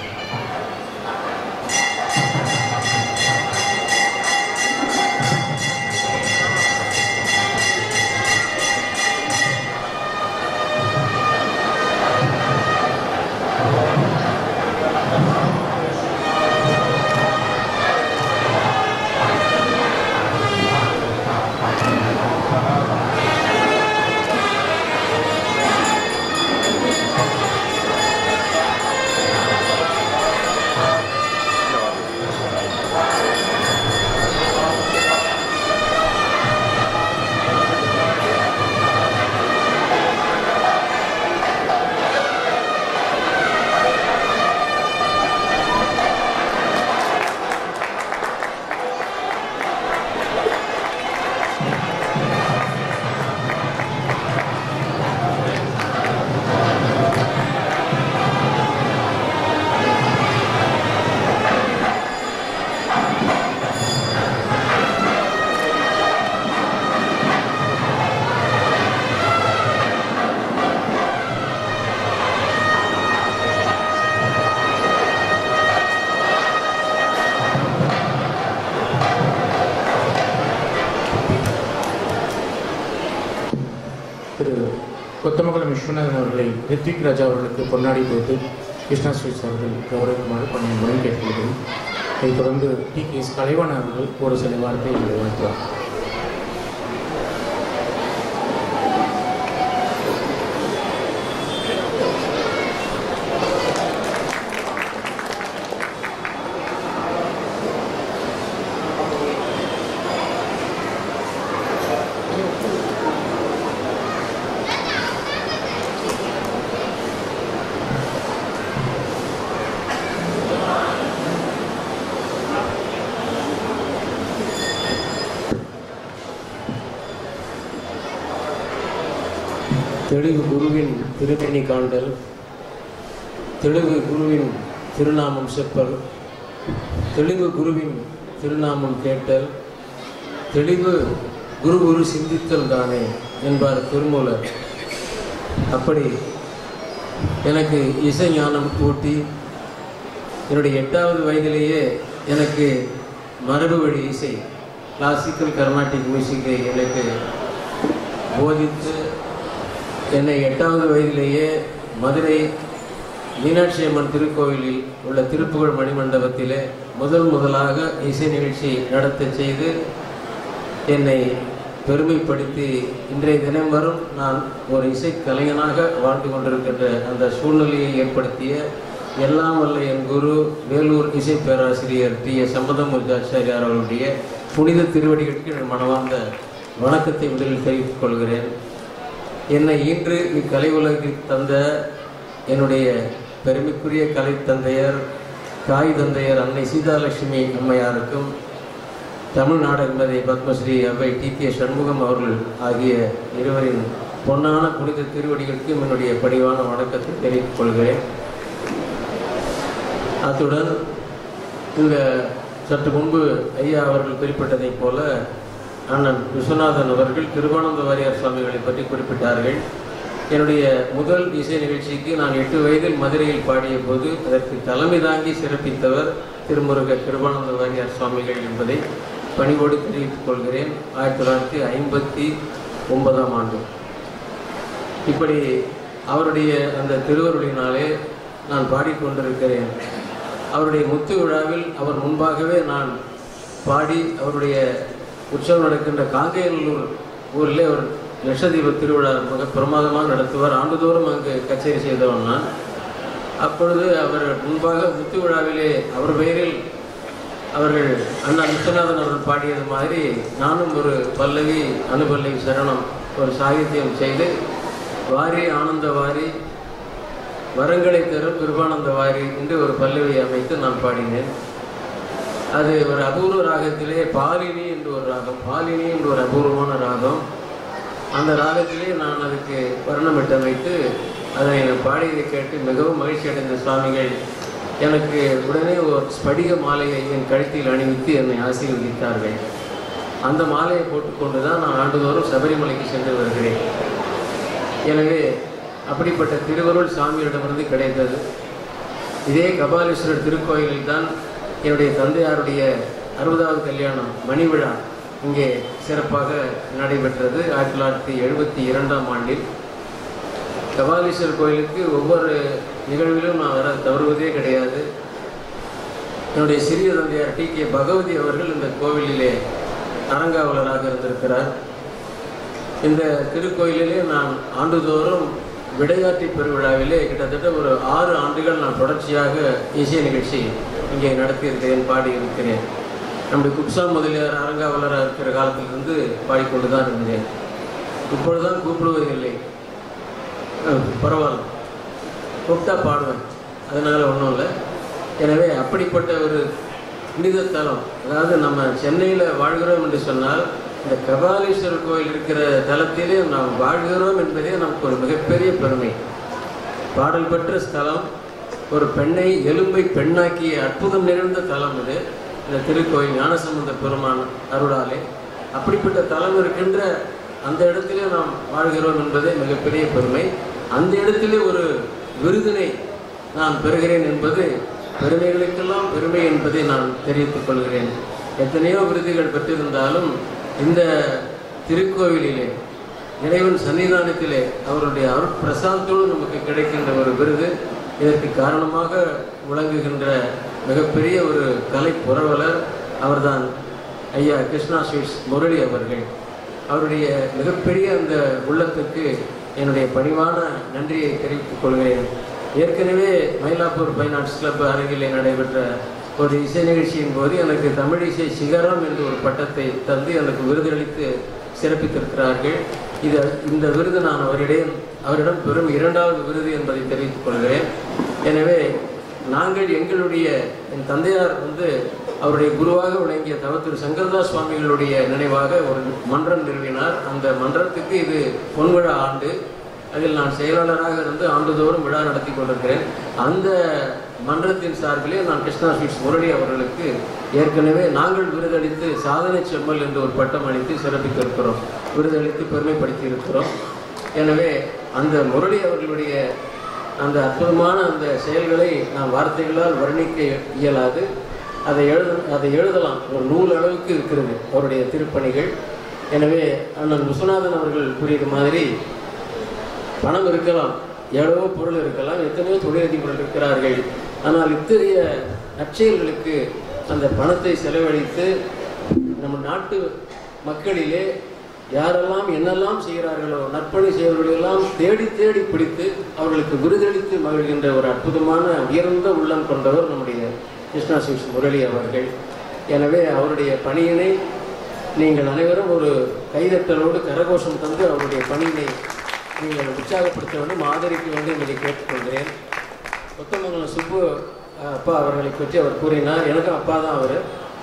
திரு கொத்தமங்கலம் விஸ்வநாதன் அவர்களை ரித்விக் ராஜா அவர்களுக்கு பொன்னாடி கொடுத்து கிருஷ்ணா ஸ்வீட்ஸ் அவர்கள் கௌரவமாறு பண்ண முறை கேட்டுக்கொள்கிறேன் இதைத் தொடர்ந்து டி கே எஸ் கலைவாணன் அவர்கள் ஒரு சில வார்த்தைகளை வாழ்த்துவார் தெலுங்கு குருவின் திருமேனி காண்டல் தெலுங்கு குருவின் திருநாமம் செப்பல் தெலுங்கு குருவின் திருநாமம் கேட்டல் தெளிவு குரு குரு சிந்தித்தல் தானே என்பார் திருமூலர் அப்படி எனக்கு இசை ஞானம் ஊட்டி என்னுடைய எட்டாவது வயதிலேயே எனக்கு மரபு வழி இசை கிளாசிக்கல் கர்நாடிக் மியூசிக்கை எனக்கு போதித்து என்னை எட்டாவது வயதிலேயே மதுரை மீனாட்சி அம்மன் திருக்கோயிலில் உள்ள திருப்புகழ் மணிமண்டபத்திலே முதல் முதலாக இசை நிகழ்ச்சி நடத்த செய்து என்னை பெருமைப்படுத்தி இன்றைய தினம் வரும் நான் ஒரு இசை கலைஞனாக வாழ்ந்து கொண்டிருக்கின்ற அந்த சூழ்நிலையை ஏற்படுத்திய எல்லாம் வல்ல என் குரு வேலூர் இசை பேராசிரியர் டி எஸ் சம்பதமுர்ஜாச்சாரியார் அவர்களுடைய புனித திருவடிகளுக்கு என் மனமார்ந்த வணக்கத்தை முதலில் தெரிவித்துக் கொள்கிறேன் என்னை இன்று இக்கலை உலகில் தந்த என்னுடைய பெருமைக்குரிய கலை தந்தையர் தாய் தந்தையர் அன்னை சீதாலட்சுமி அம்மையாருக்கும் தமிழ் நாடகமதி பத்மஸ்ரீ அவை டி கே சண்முகம் அவர்கள் ஆகிய இருவரின் பொன்னான புனித திருவடிகளுக்கும் என்னுடைய பணிவான வணக்கத்தை தெரிவித்துக் கொள்கிறேன் அத்துடன் இந்த சற்று முன்பு ஐயா அவர்கள் குறிப்பிட்டதைப் போல அண்ணன் விஸ்வநாதன் அவர்கள் திருவானந்த வாரியார் சுவாமிகளை பற்றி குறிப்பிட்டார்கள் என்னுடைய முதல் இசை நிகழ்ச்சிக்கு நான் எட்டு வயதில் மதுரையில் பாடிய போது அதற்கு தலைமை தாங்கி சிறப்பித்தவர் திருமுருக கிருபானந்த வாரியார் சுவாமிகள் என்பதை பணிவோடு தெரிவித்துக் கொள்கிறேன் ஆயிரத்தி தொள்ளாயிரத்தி ஐம்பத்தி ஒன்பதாம் ஆண்டு இப்படி அவருடைய அந்த திருவருளினாலே நான் பாடிக்கொண்டிருக்கிறேன் அவருடைய முத்து விழாவில் அவர் முன்பாகவே நான் பாடி அவருடைய உற்சவம் நடக்கின்ற காங்கேயநல்லூர் ஊரில் அவர் லட்சதீப திருவிழா மிக பிரமாதமாக நடத்துவார் ஆண்டுதோறும் அங்கு கச்சேரி செய்தவன் நான் அப்பொழுது அவர் முன்பாக முத்து விழாவிலே அவர் பெயரில் அவர்கள் அண்ணா விஸ்வநாதன் அவர்கள் பாடியது மாதிரி நானும் ஒரு பல்லவி அனுபல்லவி சரணம் ஒரு சாகித்யம் செய்து வாரி ஆனந்த வாரி வரங்களை தரும் கிருபானந்த வாரி என்று ஒரு பல்லவி அமைத்து நான் பாடினேன் அது ஒரு அபூர்வ ராகத்திலே பாலினி என்று ஒரு ராகம் பாலினி என்று ஒரு அபூர்வமான ராகம் அந்த ராகத்திலே நான் அதுக்கு வர்ணமிட்டமைத்து அதை பாடியதை கேட்டு மிகவும் மகிழ்ச்சி அடைந்த சுவாமிகள் எனக்கு உடனே ஒரு ஸ்படிக மாலையை என் கழுத்தில் அணிவித்து என்னை ஆசீர்வதித்தார்கள் அந்த மாலையை போட்டுக்கொண்டு தான் நான் ஆண்டுதோறும் சபரிமலைக்கு சென்று வருகிறேன் எனவே அப்படிப்பட்ட திருவருள் சாமியிடமிருந்து கிடைத்தது இதே கபாலீஸ்வரர் திருக்கோயிலில் தான் என்னுடைய தந்தையாருடைய அறுபதாவது கல்யாணம் மணி விழா இங்கே சிறப்பாக நடைபெற்றது ஆயிரத்தி தொள்ளாயிரத்தி எழுபத்தி இரண்டாம் ஆண்டில் கபாலீஸ்வரர் கோயிலுக்கு ஒவ்வொரு நிகழ்விலும் நான் வர தவறுவதே கிடையாது என்னுடைய சிறிய தந்தையார் டி கே பகவதி அவர்கள் இந்த கோவிலிலே அரங்காவலராக இருந்திருக்கிறார் இந்த திருக்கோயிலிலே நான் ஆண்டுதோறும் விடையாற்றி பெருவிழாவிலே கிட்டத்தட்ட ஒரு ஆறு ஆண்டுகள் நான் தொடர்ச்சியாக இசை நிகழ்ச்சி இங்கே நடத்தியிருக்கிறேன் பாடியிருக்கிறேன் நம்முடைய குப்சாம் முதலியார் அரங்காவலராக இருக்கிற காலத்திலிருந்து பாடிக்கொண்டு தான் இருந்தேன் இப்பொழுதுதான் கூப்பிடுவதில்லை அஹ், பரவாயில்ல கூப்பிட்டா பாடுவேன் அதனால் ஒன்றும் இல்லை எனவே அப்படிப்பட்ட ஒரு புனித தலம் அதாவது நம்ம சென்னையில் வாழ்கிறோம் என்று சொன்னால் இந்த கபாலீஸ்வரர் கோயில் இருக்கிற தலத்திலே நாம் வாழ்கிறோம் என்பதே நமக்கு ஒரு மிகப்பெரிய பெருமை பாடல் பெற்ற ஸ்தலம் ஒரு பெண்ணை எலும்பை பெண்ணாக்கிய அற்புதம் நிறைந்த தலம் இது இந்த திருக்கோயில் ஞானசம்பந்த பெருமான் அருளாலே அப்படிப்பட்ட தலம் இருக்கின்ற அந்த இடத்திலே நாம் வாழ்கிறோம் என்பதே மிகப்பெரிய பெருமை அந்த இடத்திலே ஒரு விருதினை நான் பெறுகிறேன் என்பது பெருமைகளுக்கெல்லாம் பெருமை என்பதை நான் தெரிவித்துக் கொள்கிறேன் எத்தனையோ விருதுகள் பெற்றிருந்தாலும் இந்த திருக்கோவிலிலே இறைவன் சன்னிதானத்திலே அவருடைய அருட்பிரசாதத்தோடு நமக்கு கிடைக்கின்ற ஒரு விருது இதற்கு காரணமாக விளங்குகின்ற மிகப்பெரிய ஒரு கலை புரவலர் அவர்தான் ஐயா கிருஷ்ணா ஸ்வீட்ஸ் முரளி அவர்கள் அவருடைய மிகப்பெரிய அந்த உள்ளத்துக்கு என்னுடைய பணிவான நன்றியை தெரிவித்துக் கொள்கிறேன் ஏற்கனவே மயிலாப்பூர் ஃபைன் ஆர்ட்ஸ் கிளப் அருகிலே நடைபெற்ற ஒரு இசை நிகழ்ச்சியின் போது எனக்கு தமிழ் இசை சிகரம் என்று ஒரு பட்டத்தை தந்து எனக்கு விருதளித்து சிறப்பித்திருக்கிறார்கள் இது இந்த விருது நான் அவரிடம் அவரிடம் பெறும் இரண்டாவது விருது என்பதை தெரிவித்துக் கொள்கிறேன் எனவே நாங்கள் எங்களுடைய என் தந்தையார் வந்து அவருடைய குருவாக விளங்கிய தவத்திரு சங்கரதாஸ் சுவாமிகளுடைய நினைவாக ஒரு மன்றம் நிறுவினார் அந்த மன்றத்துக்கு இது பொன்விழா ஆண்டு அதில் நான் செயலாளராக இருந்து ஆண்டுதோறும் விழா நடத்தி கொண்டிருக்கிறேன் அந்த மன்றத்தின் சார்பிலே நான் கிருஷ்ணா ஸ்வீட்ஸ் முரளி அவர்களுக்கு ஏற்கனவே நாங்கள் விருதளித்து சாதனை செம்மல் என்று ஒரு பட்டம் அளித்து சிறப்பித்திருக்கிறோம் விருதளித்து பெருமைப்படுத்தி இருக்கிறோம் எனவே அந்த முரளி அவர்களுடைய அந்த அற்புதமான அந்த செயல்களை நாம் வார்த்தைகளால் வர்ணிக்க இயலாது அதை எழுத அதை எழுதலாம் ஒரு நூல் அளவுக்கு இருக்கிறது அவருடைய திருப்பணிகள் எனவே அண்ணன் விஸ்வநாதன் அவர்கள் கூறியது மாதிரி பணம் இருக்கலாம் எவ்வளவோ பொருள் இருக்கலாம் எத்தனையோ தொழிலதிபர்கள் இருக்கிறார்கள் ஆனால் இத்தகைய நற்செயல்களுக்கு அந்த பணத்தை செலவழித்து நம்ம நாட்டு மக்களிலே யாரெல்லாம் என்னெல்லாம் செய்கிறார்களோ நற்பணி செய்வர்களெல்லாம் தேடி தேடி பிடித்து அவர்களுக்கு விருதளித்து மகிழ்கின்ற ஒரு அற்புதமான உயர்ந்த உள்ளம் கொண்டவர் நம்முடைய கிருஷ்ணா சிவ்ஸ் முரளி அவர்கள் எனவே அவருடைய பணியினை நீங்கள் அனைவரும் ஒரு கைதட்டலோடு கரகோஷம் தந்து அவருடைய பணியினை நீங்கள் உற்சாகப்படுத்த வேண்டும் ஆதரிக்க வேண்டும் என்பதை கேட்டுக்கொள்கிறேன் கொத்தமங்கலம் சுப்பு அஹ், அப்பா அவர்களை பற்றி அவர் கூறினார் எனக்கும் அப்பா தான் அவர்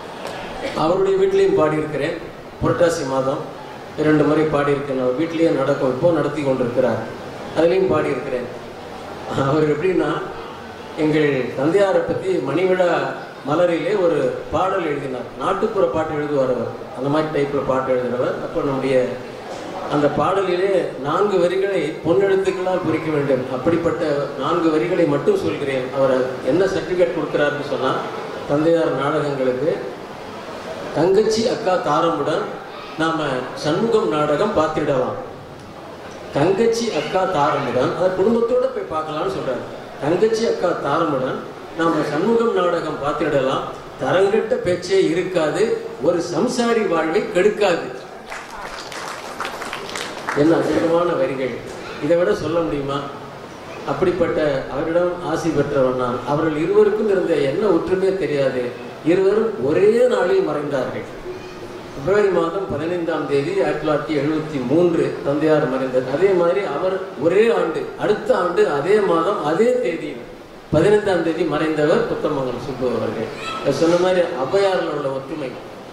அவருடைய வீட்டிலையும் பாடியிருக்கிறேன் புரட்டாசி மாதம் இரண்டு முறை பாடியிருக்கேன் அவர் வீட்டிலேயே நடக்கும் இப்போ நடத்தி கொண்டிருக்கிறார் அதுலேயும் பாடியிருக்கிறேன் அவர் எப்படின்னா எங்கள் தந்தையாரை பற்றி மணிவிழா மலரிலே ஒரு பாடல் எழுதினார் நாட்டுப்புற பாட்டு எழுதுவார் அவர் அந்த மாதிரி டைப்பில் பாட்டு எழுதுகிறவர் அப்போ நம்முடைய அந்த பாடலிலே நான்கு வரிகளை பொன்னெழுத்துக்களால் குறிக்க வேண்டும் அப்படிப்பட்ட நான்கு வரிகளை மட்டும் சொல்கிறேன் அவர் என்ன சர்டிஃபிகேட் கொடுக்கிறாருன்னு சொன்னால் தந்தையார் நாடகங்களுக்கு தங்கச்சி அக்கா தாரமுடன் நாம சண்முகம் நாடகம் பார்த்திடலாம் தங்கச்சி அக்கா தாரமுடன் அதை குடும்பத்தோட போய் பார்க்கலாம்னு சொல்றாரு தங்கச்சி அக்கா தாரமுடன் நாம சண்முகம் நாடகம் பார்த்திடலாம் தரங்கட்ட பேச்சே இருக்காது ஒரு சம்சாரி வாழ்வை கெடுக்காது என்ன அற்புதமான வரிகள் இதை விட சொல்ல முடியுமா அப்படிப்பட்ட அவரிடம் ஆசி பெற்றவன் நான் அவர்கள் இருவருக்கும் இருந்த என்ன ஒற்றுமையே தெரியாது இருவரும் ஒரே நாளில் மறைந்தார்கள் பிப்ரவரி மாதம் பதினைந்தாம் தேதி ஆயிரத்தி தொள்ளாயிரத்தி எழுபத்தி மூன்று தந்தையார் மறைந்தார் அதே மாதிரி அவர் ஒரே ஆண்டு அடுத்த ஆண்டு அதே மாதம் அதே தேதி பதினைந்தாம் தேதி மறைந்தவர் புத்தமங்கலம் சுப்பு அவர்கள் நான் சொன்ன மாதிரி ஔவையாரில் உள்ள ஒற்றுமை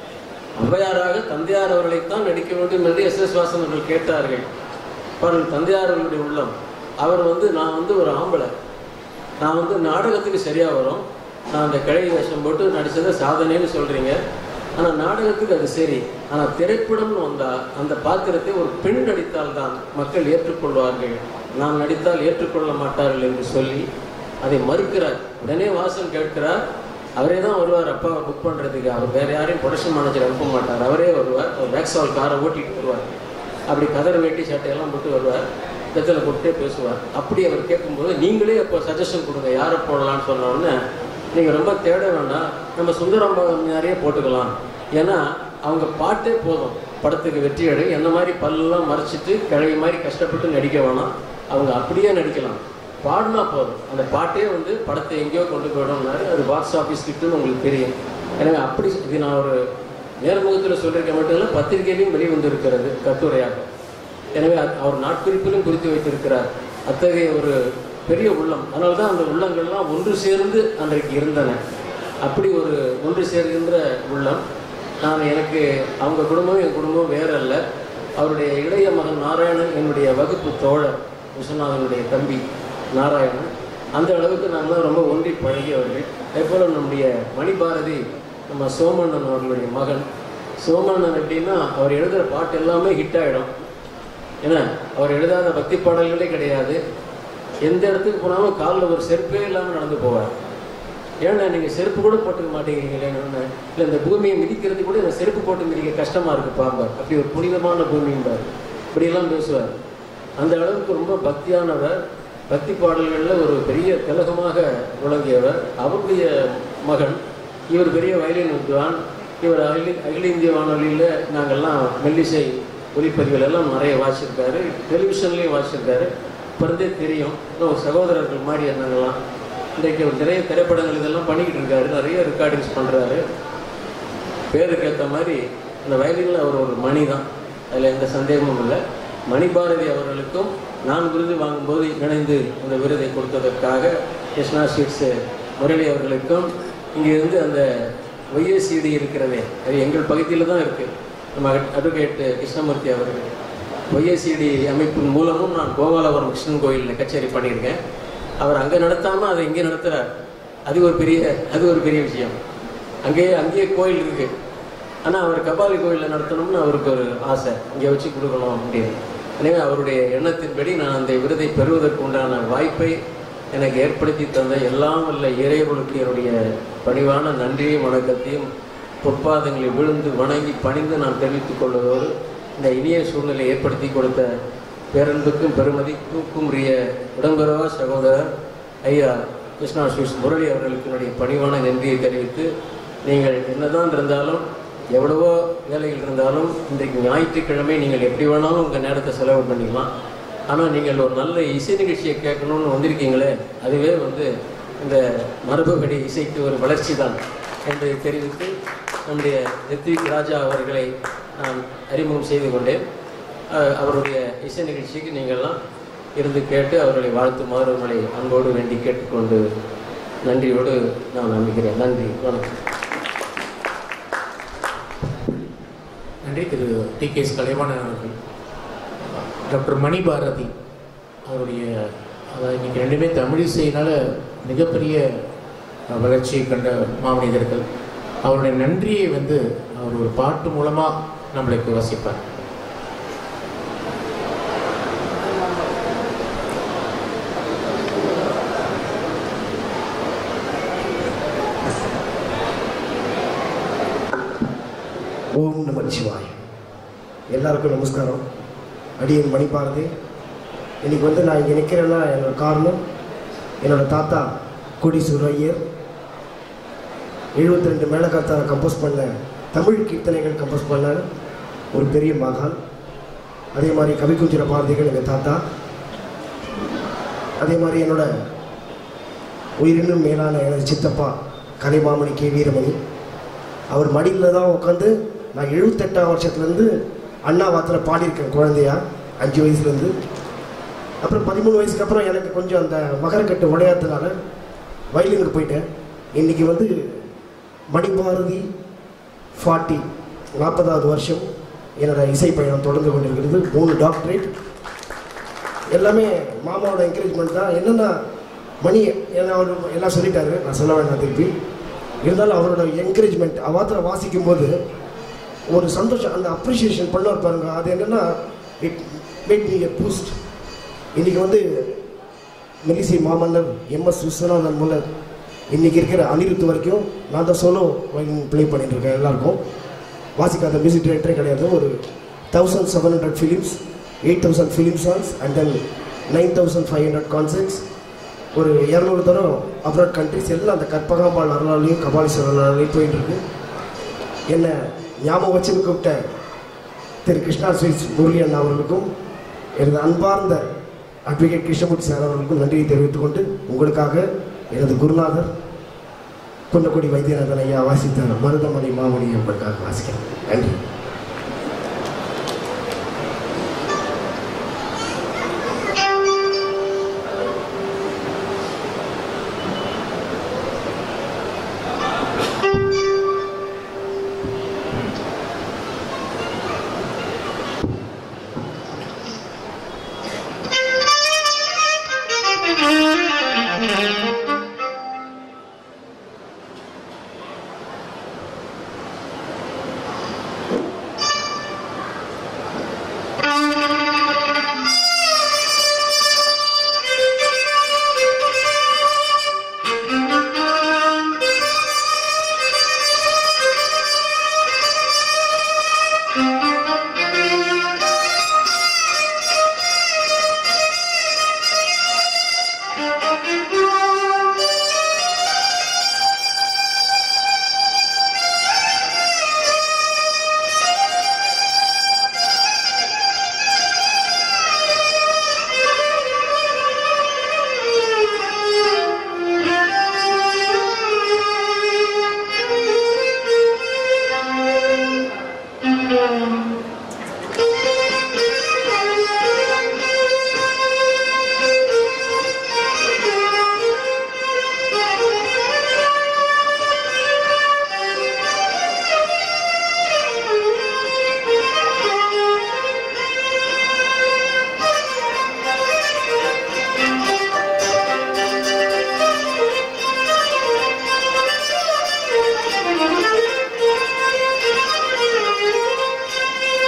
ஔவையாராக தந்தையார் அவர்களைத்தான் நடிக்க வேண்டும் என்று எஸ் எஸ் வாசன் அவர்கள் கேட்டார்கள் அவர்கள் தந்தையார் அவர்களுடைய உள்ளம் அவர் வந்து நான் வந்து ஒரு ஆம்பளை நான் வந்து நாடகத்துக்கு சரியா வரும் நான் அந்த கிழவி வேஷம் போட்டு நடிச்சதை சாதனைன்னு சொல்றீங்க ஆனா நாடகத்துக்கு அது சரி ஆனா திரைப்படம்னு வந்தா அந்த பாத்திரத்தை ஒரு பெண் நடித்தால் தான் மக்கள் ஏற்றுக்கொள்வார்கள் நான் நடித்தால் ஏற்றுக்கொள்ள மாட்டார்கள் என்று சொல்லி அதை மறுக்கிறார் உடனே வாசன் கேட்கிறார் அவரே தான் வருவார் அப்பாவை புக் பண்றதுக்கு அவர் வேற யாரையும் ப்ரொடக்ஷன் மேனேஜர் அனுப்ப மாட்டார் அவரே வருவார் ஒரு வேக்ஸால் காரை ஓட்டிட்டு வருவார் அப்படி கதர் வேட்டி சட்டையெல்லாம் போட்டு வருவார் வெத்தலை போட்டுட்டே பேசுவார் அப்படி அவர் கேட்கும்போது நீங்களே இப்போ சஜஷன் கொடுங்க யாரை போடலாம்னு சொன்ன உடனே நீங்கள் ரொம்ப தேட வேண்டாம் நம்ம சுந்தரம்பாளையாரையே போட்டுக்கலாம் ஏன்னா அவங்க பாட்டே போதும் படத்துக்கு வெற்றி அடை என்ன மாதிரி பல்லெல்லாம் மறைச்சிட்டு கிழவி மாதிரி கஷ்டப்பட்டு நடிக்க வேணாம் அவங்க அப்படியே நடிக்கலாம் பாடினா போதும் அந்த பாட்டே வந்து படத்தை எங்கேயோ கொண்டு போயிடும்னாரு அது பாக்ஸ் ஆஃபீஸ் கிட்டுன்னு உங்களுக்கு தெரியும் எனவே அப்படி இது நான் ஒரு நேர்முகத்தில் சொல்லியிருக்க மட்டும் இல்லை பத்திரிகையிலையும் வெளிவந்திருக்கிறது கட்டுரையாக எனவே அது- அவர் நாட்குறிப்பிலும் குறித்து வைத்திருக்கிறார் அத்தகைய ஒரு பெரிய உள்ளம் அதனால தான் அந்த உள்ளங்கள்லாம் ஒன்று சேர்ந்து அன்றைக்கு இருந்தன அப்படி ஒரு ஒன்று சேர்கின்ற உள்ளம் நான் எனக்கு அவங்க குடும்பம் என் குடும்பம் வேற அல்ல அவருடைய இளைய மகன் நாராயணன் என்னுடைய வகுப்பு தோழர் விஸ்வநாதனுடைய தம்பி நாராயணன் அந்த அளவுக்கு நாங்களாம் ரொம்ப ஒன்றி பழகியவர்கள் அதே போல் நம்முடைய மணிபாரதி நம்ம சோமண்ணன் அவர்களுடைய மகன் சோமண்ணன் எப்படின்னா அவர் எழுதுகிற பாட்டு எல்லாமே ஹிட் ஆகிடும் ஏன்னா அவர் எழுதாத பக்தி பாடல்களே கிடையாது எந்த இடத்துக்கு போனாலும் காலில் ஒரு செருப்பே இல்லாமல் நடந்து போவார் ஏன்னா நீங்கள் செருப்பு கூட போட்டுக்க மாட்டேங்கிறீங்களேன்னு இல்லை இந்த பூமியை மிதிக்கிறது கூட இந்த செருப்பு போட்டு மிதிக்க கஷ்டமாக இருக்கு பாம்பார் அப்படி ஒரு புனிதமான பூமிம்பார் இப்படியெல்லாம் பேசுவார் அந்த அளவுக்கு ரொம்ப பக்தியானவர் பக்தி பாடல்களில் ஒரு பெரிய திலகமாக விளங்கியவர் அவருடைய மகன் இவர் பெரிய வயலின் வித்வான் இவர் அகில அகில இந்திய வானொலியில் நாங்கள்லாம் மெல்லிசை ஒளிப்பதிவுகள் எல்லாம் நிறைய வாசிச்சிருக்காரு டெலிவிஷன்லேயும் வாசிச்சிருக்காரு பிறந்தே தெரியும் இன்னும் சகோதரர்கள் மாதிரி நாங்கள்லாம் இன்றைக்கு அவர் நிறைய திரைப்படங்கள் இதெல்லாம் பண்ணிக்கிட்டு இருக்காரு நிறைய ரெக்கார்டிங்ஸ் பண்ணுறாரு பேருக்கு ஏற்ற மாதிரி அந்த வயலினில் அவர் ஒரு மணி தான் அதில் எந்த சந்தேகமும் இல்லை மணிபாரதி அவர்களுக்கும் நான் விருது வாங்கும்போது இணைந்து இந்த விருதை கொடுத்ததற்காக கிருஷ்ணா ஸ்வீட்ஸ் முரளி அவர்களுக்கும் இங்கிருந்து அந்த ஒய்எஸ்சிடி இருக்கிறதே அது எங்கள் பகுதியில் தான் இருக்குது நம்ம அட்வொகேட் கிருஷ்ணமூர்த்தி அவர்கள் ஒய்எஸ்சிடி அமைப்பின் மூலமும் நான் கோபாலபுரம் கிருஷ்ணன் கோயிலில் கச்சேரி பண்ணியிருக்கேன் அவர் அங்கே நடத்தாமல் அதை இங்கே நடத்துகிறார் அது ஒரு பெரிய அது ஒரு பெரிய விஷயம் அங்கேயே அங்கேயே கோயில் இருக்கு ஆனால் அவர் கபாலி கோயிலில் நடத்தணும்னு அவருக்கு ஒரு ஆசை இங்கே வச்சு கொடுக்கணும் அப்படின்னு எனவே அவருடைய எண்ணத்தின்படி நான் அந்த விருதை பெறுவதற்கு உண்டான வாய்ப்பை எனக்கு ஏற்படுத்தி தந்த எல்லாம் வல்ல இறைவனுக்கு என்னுடைய பணிவான நன்றியையும் வணக்கத்தையும் பொற்பாதங்களை விழுந்து வணங்கி பணிந்து நான் தெரிவித்துக் கொள்வதோடு இந்த இனிய சூழ்நிலை ஏற்படுத்தி கொடுத்த பேரன்புக்கும் பெருமதிப்புக்கும் உரிய உடம்பெறவா சகோதரர் ஐயா கிருஷ்ணா ஸ்வீஸ் முரளி அவர்களுக்கு என்னுடைய பணிவான நன்றியை தெரிவித்து நீங்கள் என்னதான் இருந்தாலும் எவ்வளவோ வேலைகள் இருந்தாலும் இன்றைக்கு ஞாயிற்றுக்கிழமை நீங்கள் எப்படி வேணாலும் உங்கள் நேரத்தை செலவு பண்ணிக்கலாம் ஆனால் நீங்கள் ஒரு நல்ல இசை நிகழ்ச்சியை கேட்கணும்னு வந்திருக்கீங்களே அதுவே வந்து இந்த மரபுபடி இசைக்கு ஒரு வளர்ச்சி தான் என்று தெரிவித்து நம்முடைய ரித்விக் ராஜா அவர்களை நான் அறிமுகம் செய்து கொண்டேன் அஹ் அவருடைய இசை நிகழ்ச்சிக்கு நீங்கள்லாம் இருந்து கேட்டு அவர்களை வாழ்த்துமாறு உங்களை அன்போடு வேண்டி கேட்டுக்கொண்டு நன்றியோடு நான் நம்புகிறேன் நன்றி வணக்கம் நன்றி Thiru T K S Kalaivanan அவர்கள் டாக்டர் மணி பாரதி அவருடைய அதாவது இன்னைக்கு ரெண்டுமே தமிழிசையினால மிகப்பெரிய அஹ், வளர்ச்சியை கண்ட மாமனிதர்கள் அவருடைய நன்றியை வந்து அவர் ஒரு பாட்டு மூலமாக நம்மளுக்கு வசிப்பார் ஓம் நமச்சிவாய் எல்லாருக்கும் நமஸ்காரம் அடியன் மணிபாரதி இன்னைக்கு வந்து நான் இங்கே நிற்கிறேன்னா என்னோட காரணம் என்னோட தாத்தா கோடீஸ்வரர் ஐயர் எழுபத்தி ரெண்டு மேலக்காத்தார கம்போஸ் பண்ண தமிழ் கீர்த்தனைகள் கம்போஸ் பண்ண ஒரு பெரிய மகான் அதே மாதிரி கவிக்குஞ்சிர பாரதிகள் எங்கள் தாத்தா அதே மாதிரி என்னோட உயிரினும் மேலான எனது சித்தப்பா கலைமாமணி கே வீரமணி அவர் மடியில் தான் உட்காந்து நான் எழுபத்தெட்டாம் வருஷத்துலேருந்து அண்ணா வாத்தில் பாடியிருக்கேன் குழந்தையா அஞ்சு வயசுலேருந்து அப்புறம் பதிமூணு வயசுக்கு அப்புறம் எனக்கு கொஞ்சம் அந்த மகரக்கட்டு உடையாததுனால வயலினுக்கு போயிட்டேன் இன்றைக்கி வந்து மணிபாரதி ஃபார்ட்டி நாற்பதாவது வருஷம் என்னோட இசை பயணம் தொடர்ந்து கொண்டிருக்கிறது மூணு டாக்டரேட் எல்லாமே மாமாவோட என்கரேஜ்மெண்ட் தான் என்னென்னா மணி என்ன அவர் எல்லாம் சொல்லிட்டாரு நான் சொல்ல வேண்டாம் திருப்பி இருந்தாலும் அவரோட என்கரேஜ்மெண்ட் அவாத்தில் வாசிக்கும் போது ஒரு சந்தோஷம் அந்த அப்ரிஷியேஷன் பண்ணுவார் பாருங்க அது என்னென்னா it make me a boost இன்றைக்கி வந்து மெலிசி மாமன்னர் எம்எஸ் விஸ்வநாதன் மூலம் இன்றைக்கி இருக்கிற அனிருத் வரைக்கும் நான் தான் சோலோ ப்ளே பண்ணிட்டு இருக்கேன் எல்லாருக்கும் வாசிக்காத மியூசிக் டைரக்டரே கிடையாது ஒரு thousand seven hundred films eight thousand film songs and then nine thousand five hundred concerts ஒரு இரநூறு தரம் அப்ராட் கண்ட்ரிஸ் எல்லாம் அந்த கற்பகாம்பாள் அருளாலையும் கபாலீஸ்வரர் அருளாலையும் போயிட்டு இருக்கு என்ன ஞாபகம் வச்சு கூப்பிட்ட திரு கிருஷ்ணா ஸ்வீட்ஸ் முரளி அண்ணா அவர்களுக்கும் எனது அன்பார்ந்த அட்வொகேட் கிருஷ்ணமூர்த்தி சார் அவர்களுக்கும் நன்றியை தெரிவித்துக் கொண்டு உங்களுக்காக எனது குருநாதர் குன்னக்குடி வைத்தியநாதன் ஐயா வாசித்த மருதமணி மாமணி உங்களுக்காக வாசிக்கிறேன் நன்றி Thank you.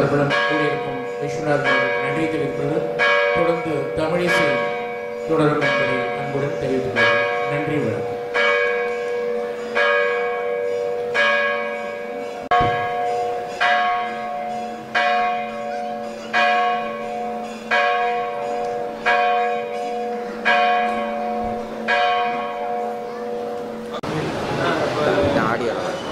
பிரபலம் கூறியிருக்கும் விஸ்வநாதன் அவர்களுக்கு நன்றி தெரிவிப்பது தொடர்ந்து தமிழிசை தொடரும் என்பதை அன்புடன் தெரிவித்துக் கொள்கிறேன் நன்றி வணக்கம் ஆடியோ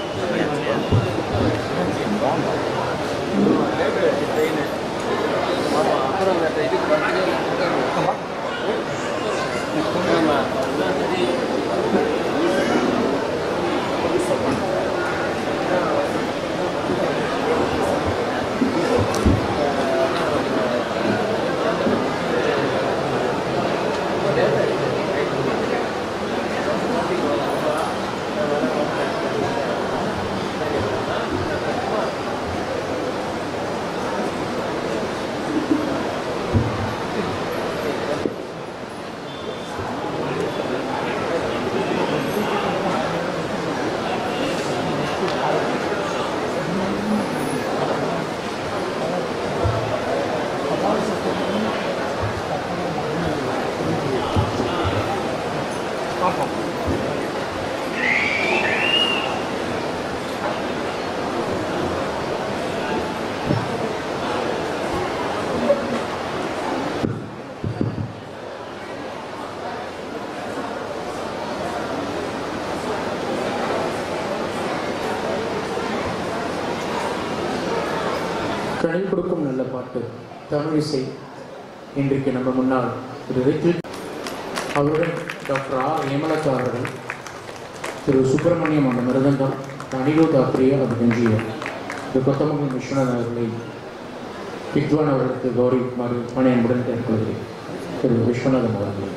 கனி கொடுக்கும் நல்ல பாட்டு தமிழிசை இன்றைக்கு நம்ம முன்னால் திரு ரித்விக் அவருடன் டாக்டர் ஆர் ஹேமலதா அவர்கள் திரு சுப்பிரமணியம் அந்த மிருதங்கம் அனிருத் ஆத்ரேயா அது கஞ்சியம் திரு கொத்தமங்கலம் விஸ்வநாதன் அவர்களை வித்வான் அவர்களுக்கு கௌரவிக்குமாறு பணி அன்புடன் கேட்டுக்கொள்கிறேன் திரு விஸ்வநாதன் அவர்கள்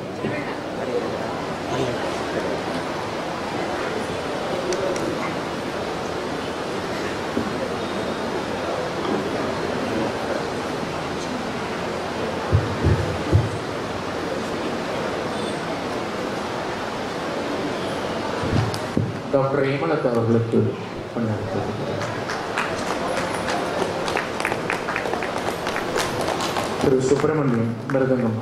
டாக்டர் ஹேமலதா அவர்களுக்கு பண்ண அனுப்புகிறேன். திரு சுப்பிரமணியம் மிருதங்கம்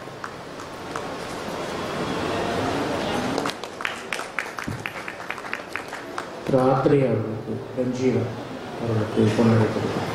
திரு ஆத்ரேயா அவர்களுக்கு ரஞ்சீவா அவர்களுக்கு பொன்னடைத்திருக்கிறார்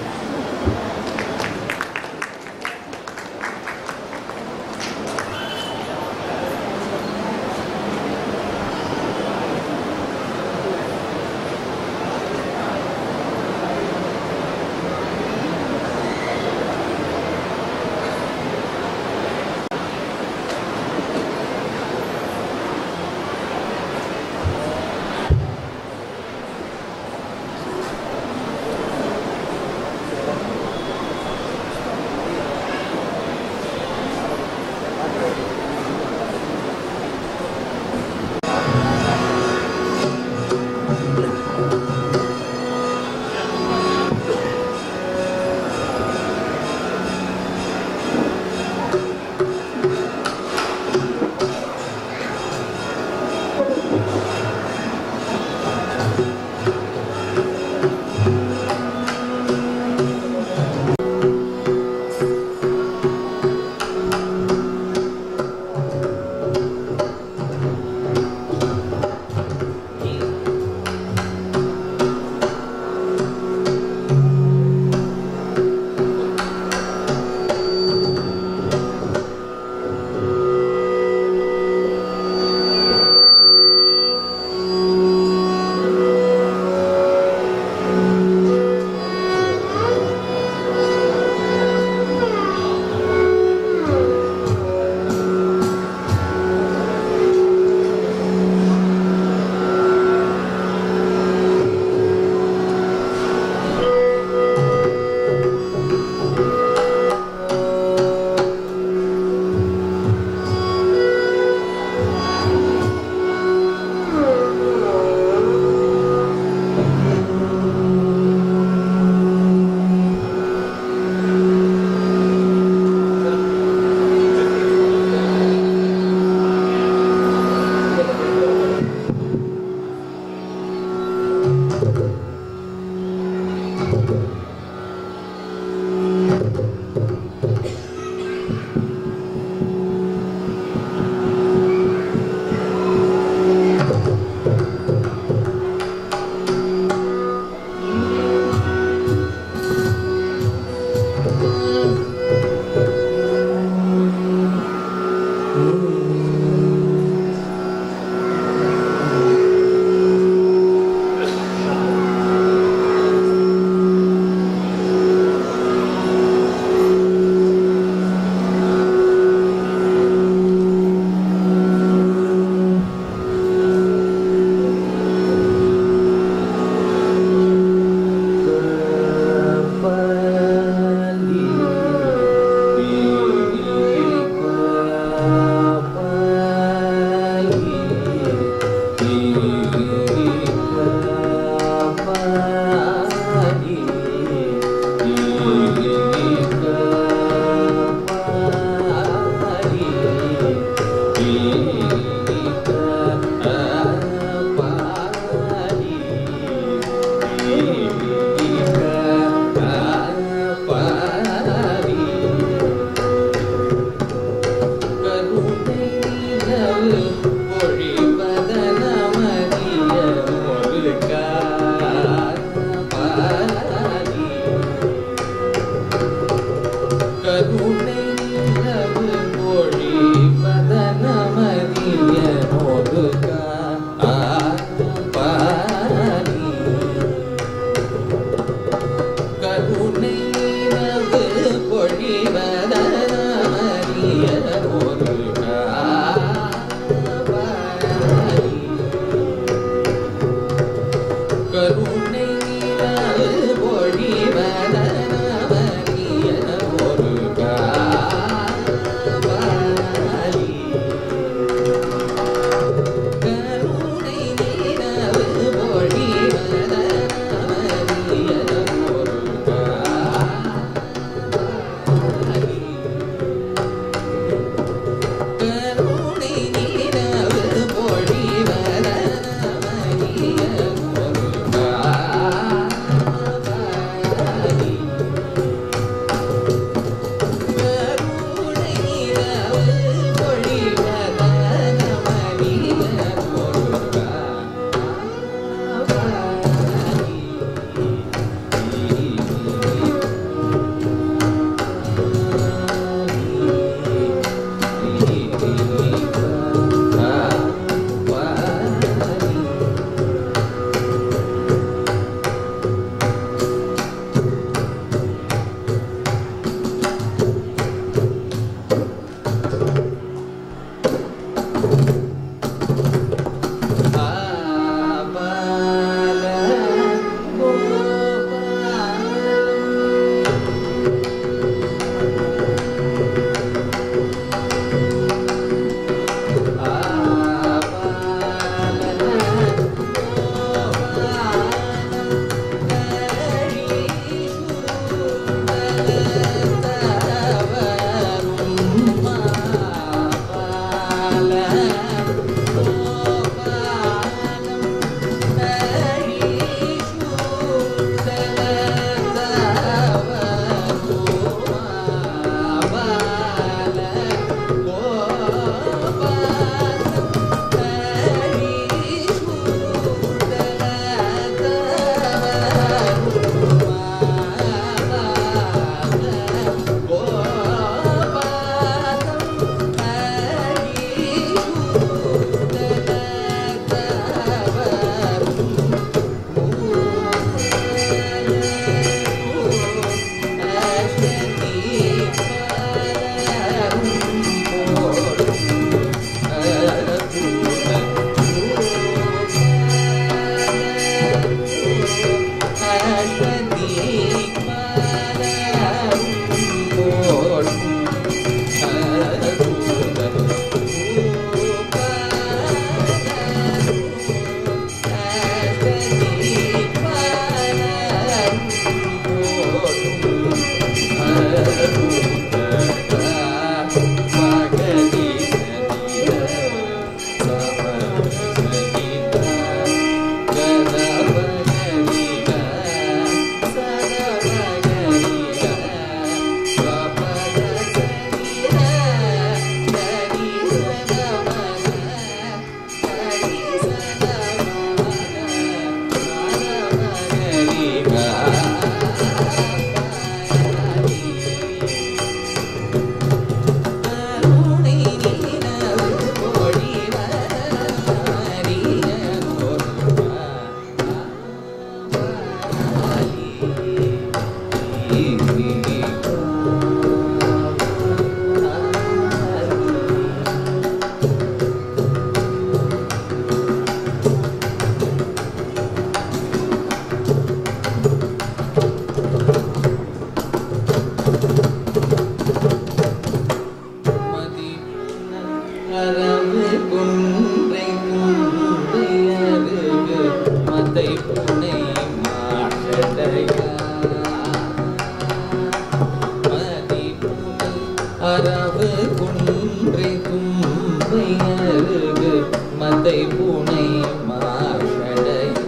அரவு குன்றை தும்பை அருகு மதை புனை மாஷடையா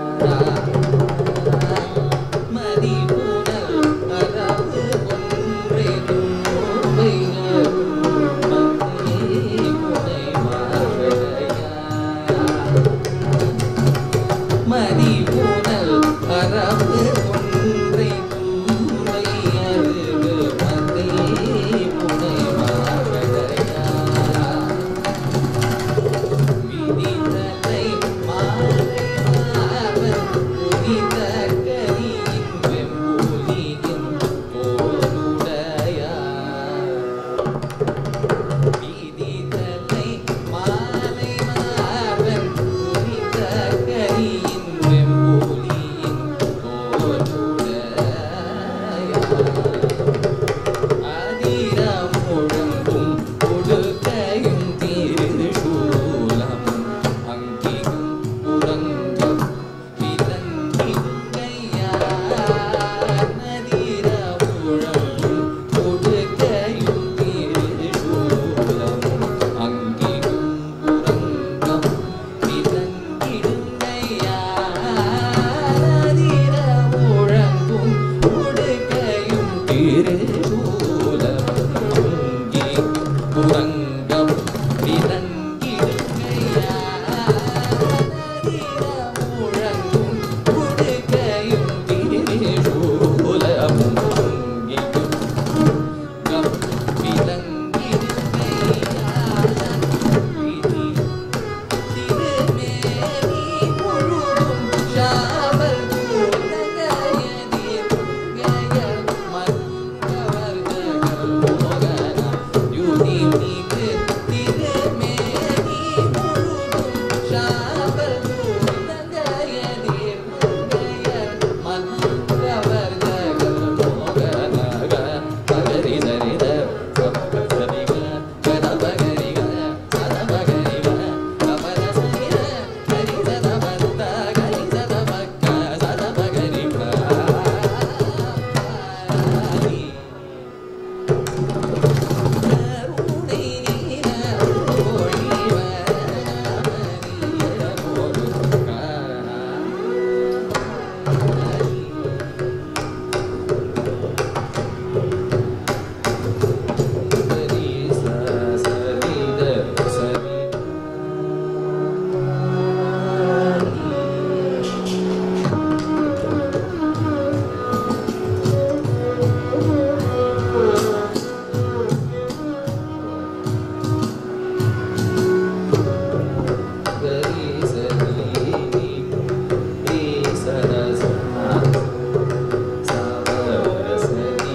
மதிபுனல் அரவு குன்றை தும்பை அருகு மதை புனை மாஷடையா மதிபுனல் அரவு ஒன்றை தும்பை அருகு மதி புனை மாவடையா விதித்தலை மாலை மாவன் புனித கரியின் வெம்புலியின் போலுடையா வீதிதலை மாலை மாவன் புனித கரியின் வெம்புலியின் தோளுடையா. அதிரம் முழங்கும் கொடுக்கையும் திருசூலம் அங்கிகும் உறங்கும் விலங்கிடும் கையார் நதிரம் முழங்கும் கொடுக்கையும் திருசூலம் அங்கிகும் உறங்கும் விலங்கிடும் கையார் நதிரம் முழங்கும் கொடுக்கையும் திருசூலம் அங்கிகும் உறங்கும் விலங்கிடும் கையார் முழங்கும் கொடுக்கையும் திருசூலம் அங்கிகும் கம் விலங்கிடும் கையார் விதி திருமேனி முழுதும் ஷாமல் உலகயதிர் கயல் மன்னவர்கள் மோகன யுதி மிகு திருமேனி முழுதும் ஷாமல் உலகயதிர் கயல் மன்னவர்கள் மோகன பகரி சரித சரிக கதபகரிக சதபகரிக கபரசரிக கரிசதபந்த கரிசதபக்க சதபகரிக கருணை நீர ஒளிவர மரிய கொடுக்க சரி ச சரித சரி சரி சரி நீ சர சா சவ சரி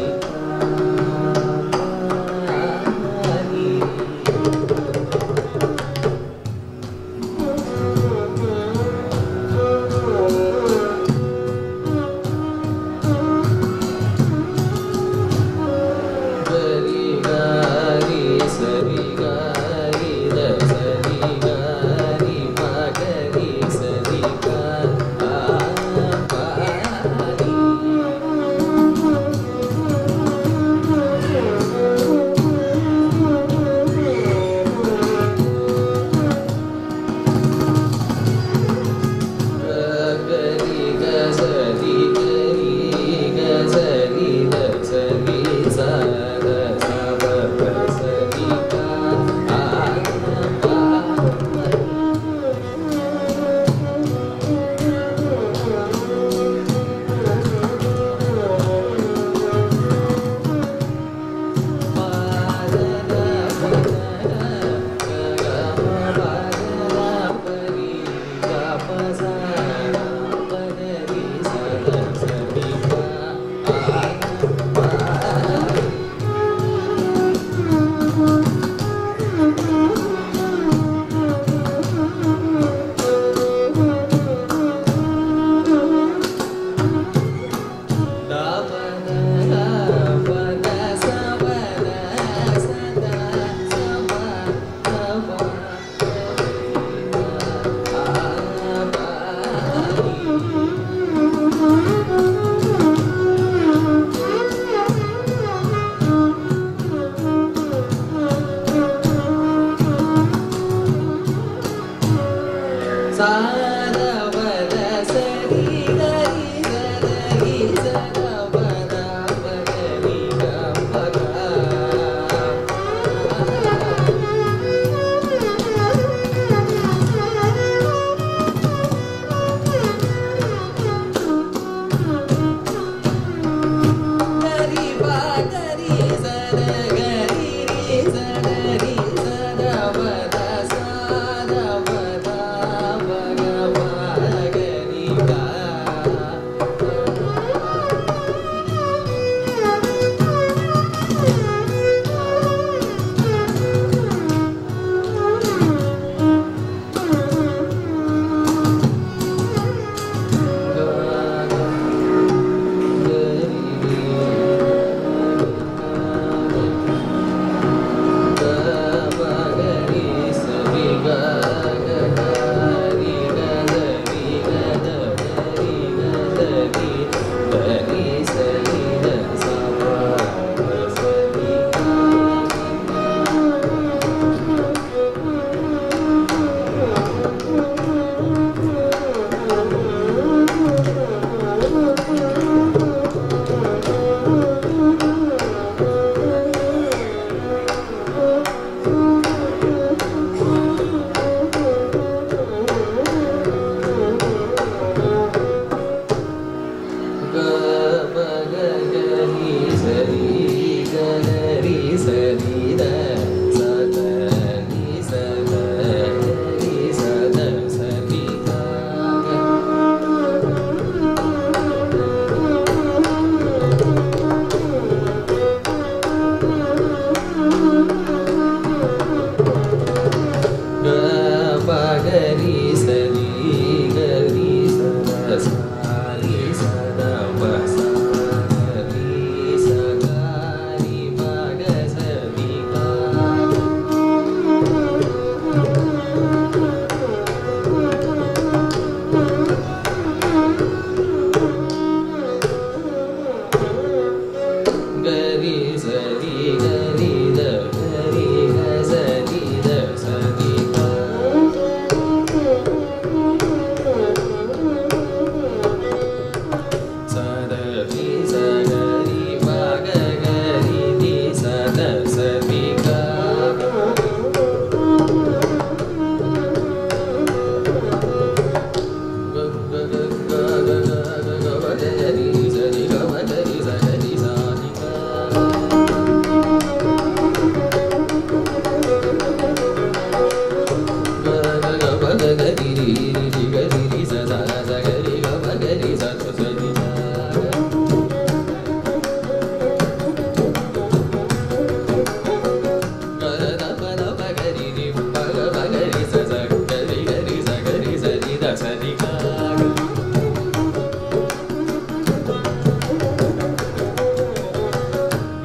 சரி காரி சரி காரி த சரி காரி மகரி சரி காரி கரி கசரி கரி கசரி த சரி சர சவ சரி கா Thank you.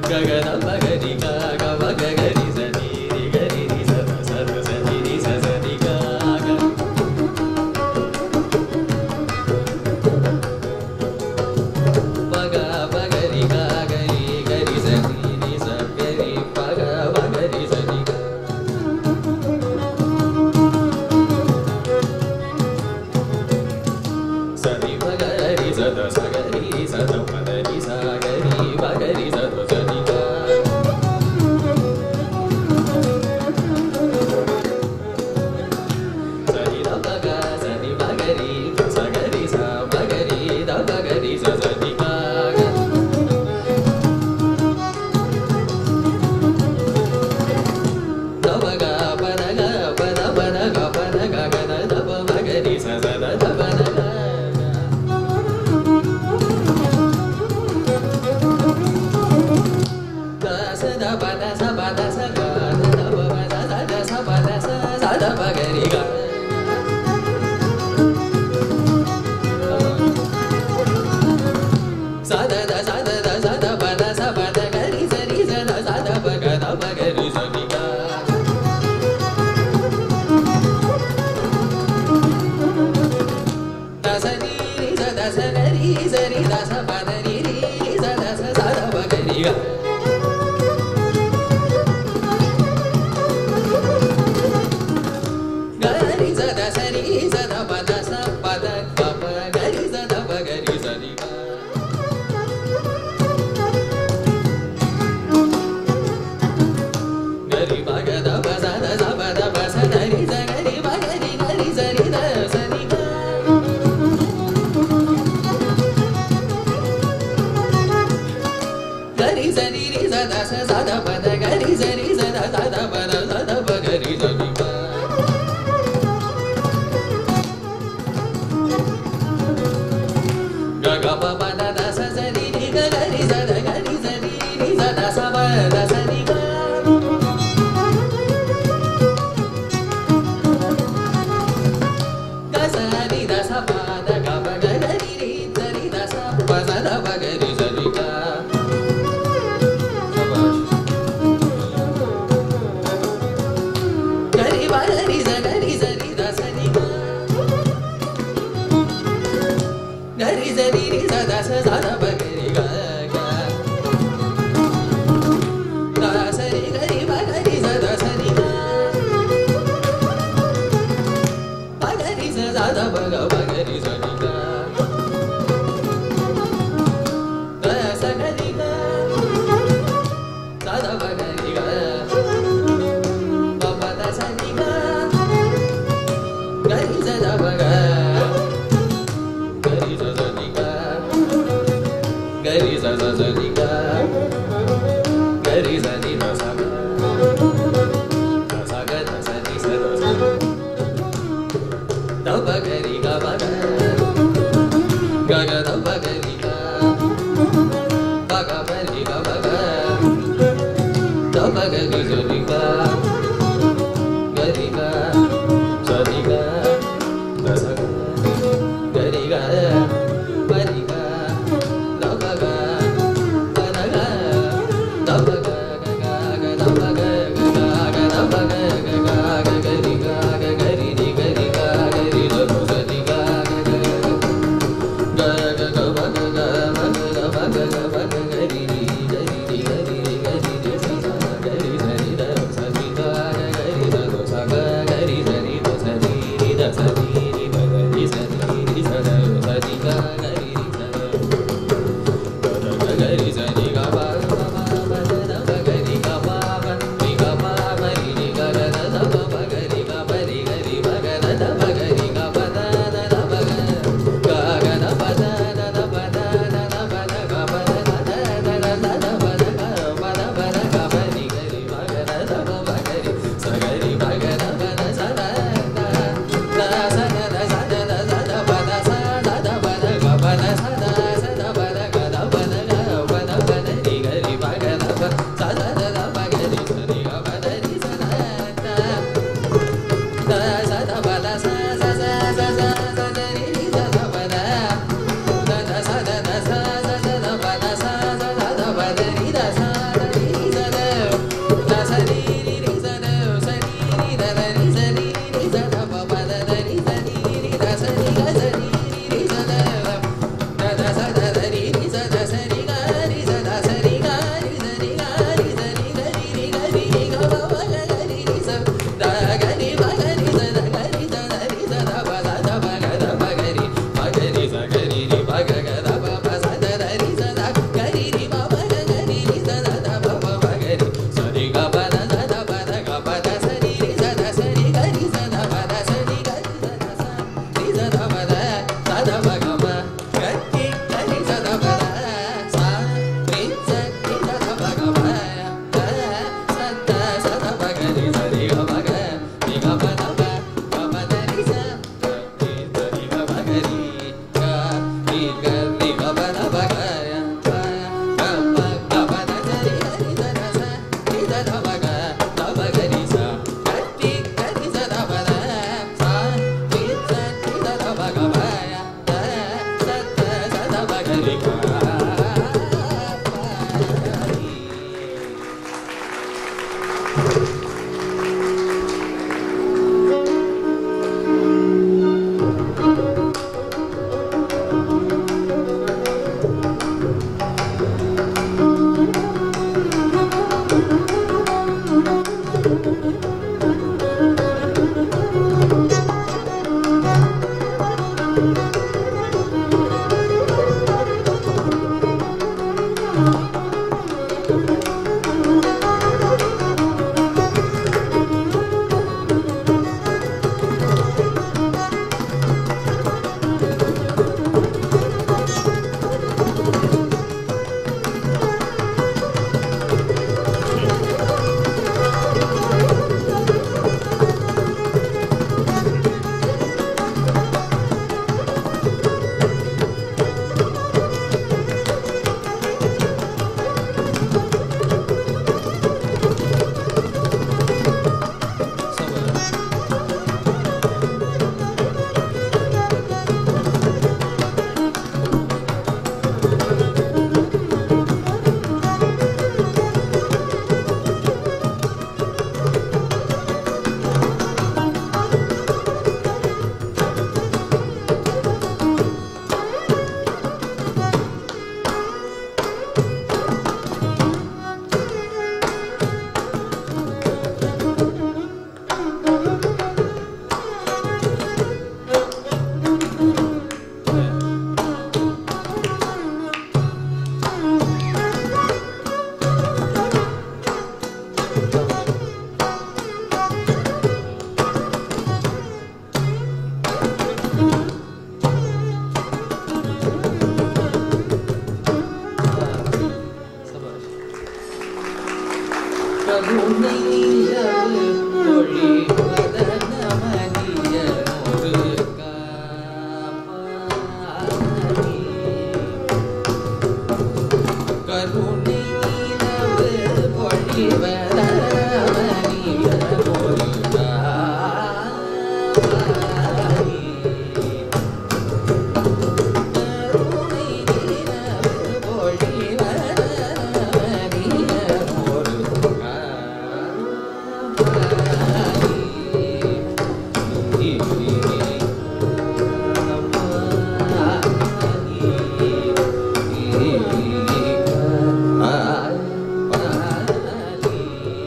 சரி மகரி சத சகரி சத மதரி சகரி மகரி சத சரி க சரி த மக சரி மகரி சகரி ச மகரி த மகரி ச சரி க த மக பத க பத பத க பத க க த த ப மகரி ச ச த த பத க Yeah. గరి సద సరి సద పద స పద పప గరి సద ప గరి సరి గ గరి మగ ద ప సద స పద ప స గరి స గరి మ గరి గరి సరి ద సరి గ గరి సరి రి సద స సద పద గరి సరి సద సద పద సద ప గరి సరి గ గ గ ప ప ద ద స స రి రి గ గ రి స ద గ రి స రి రి స ద స ప ద స రి గ గ స రి ద స ప ద గ ప గ గ రి రి స రి ద స ప స ద ప గ రి స రి గ గరి వ రి స గ రి స రి ద స రి గ గరి సరి రి స ద స స ద ప గరి గ గ ద స రి గరి ప గరి స ద స రి గ ప గరి స స ద ప గ ప గరి స రి గ ద స గరి గ స ద ప గరి గ ప ప ద స రి గ గరి స ద ప గ గరి స స ని గ గరి స స స ని గ గరి స ని ద స గ ద స గ ద స ని స ద స ద ప గరి గ ప గ గ గ ద ప గరి గ ప గ ప రి గ ప గ ద ప గరి స ని గ గరి గ స ని గ ద స గ గరి గ పరి గ ద ప గ ప ద గ ద ప గ గ గ ద ప గ గ గ ద ప గ గ గ గ గరి గ గ గరి రి గరి గ గరి ద స ని గ గ గ గ గ ప గ గ ప గ గ ప గ గ ప గ గరి రి గరి రి గరి రి గరి రి స స గరి స రి ద స ని గ గరి ద స గ గరి ద రి ద స రి రి ద స రి రి ద గరి స రి రి స ద స ని గ గరి రి స ద గ గ గరి స ని గ ప ప ప ప ద ద ప గరి గ ప ప రి గ ప ప రి రి గ గ ద ద ప ప గరి గ ప రి గ రి ప గ ద ద ప గరి గ ప ద ద ద ప గ గ గ ద ప ద ద ద ప ద ద ద ప ద గ ప ద ద ద ద ద ద ద ప ద గ ప ద ప ద గ ప రి గ రి ప గ ద ద ప ప గ రి స గ రి ప గ ద ప ద స ద ద ద స ద ద స ద ద స ద ప ద స ద ద ప ద గ ప ద స ద స ద ప ద గ ద ప ద గ ప ద ప கருணை நிலவு பொழிவதன மதியனோடு காப்பானே. கருணை நிலவு பொழிவதன மதியனோடு காப்பானே. கருணை நிலவு பொழிவதன மதியனோடு காப்பானே.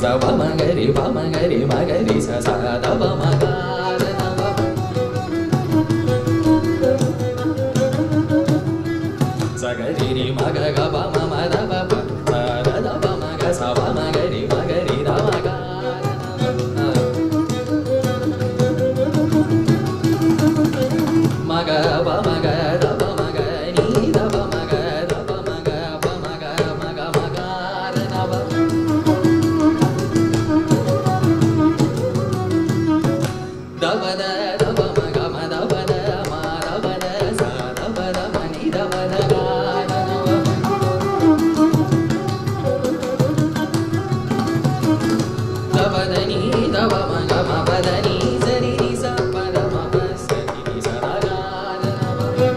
சப மகரி பமகரி மகரி ச சதப மகார நவ சகரி மக கப மம தப ப சரதப மக சப மகரி மகரி ரமகார மக ப மக தப மக நீ தப மக தப மக ப மக மக மகார நவ தபத தப மக ம தபத ம தபத ச தபத மணி தபத கார நவ தபதனி தப மக ம பதனி சரி ரி ச பத ம ப சரி ரி ச ர கார நவ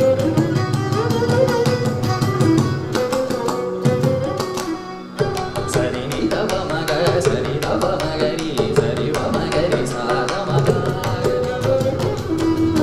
சரி நி தப மக சரி தப மகரி சரி வ மகரி சா த ம கார நவ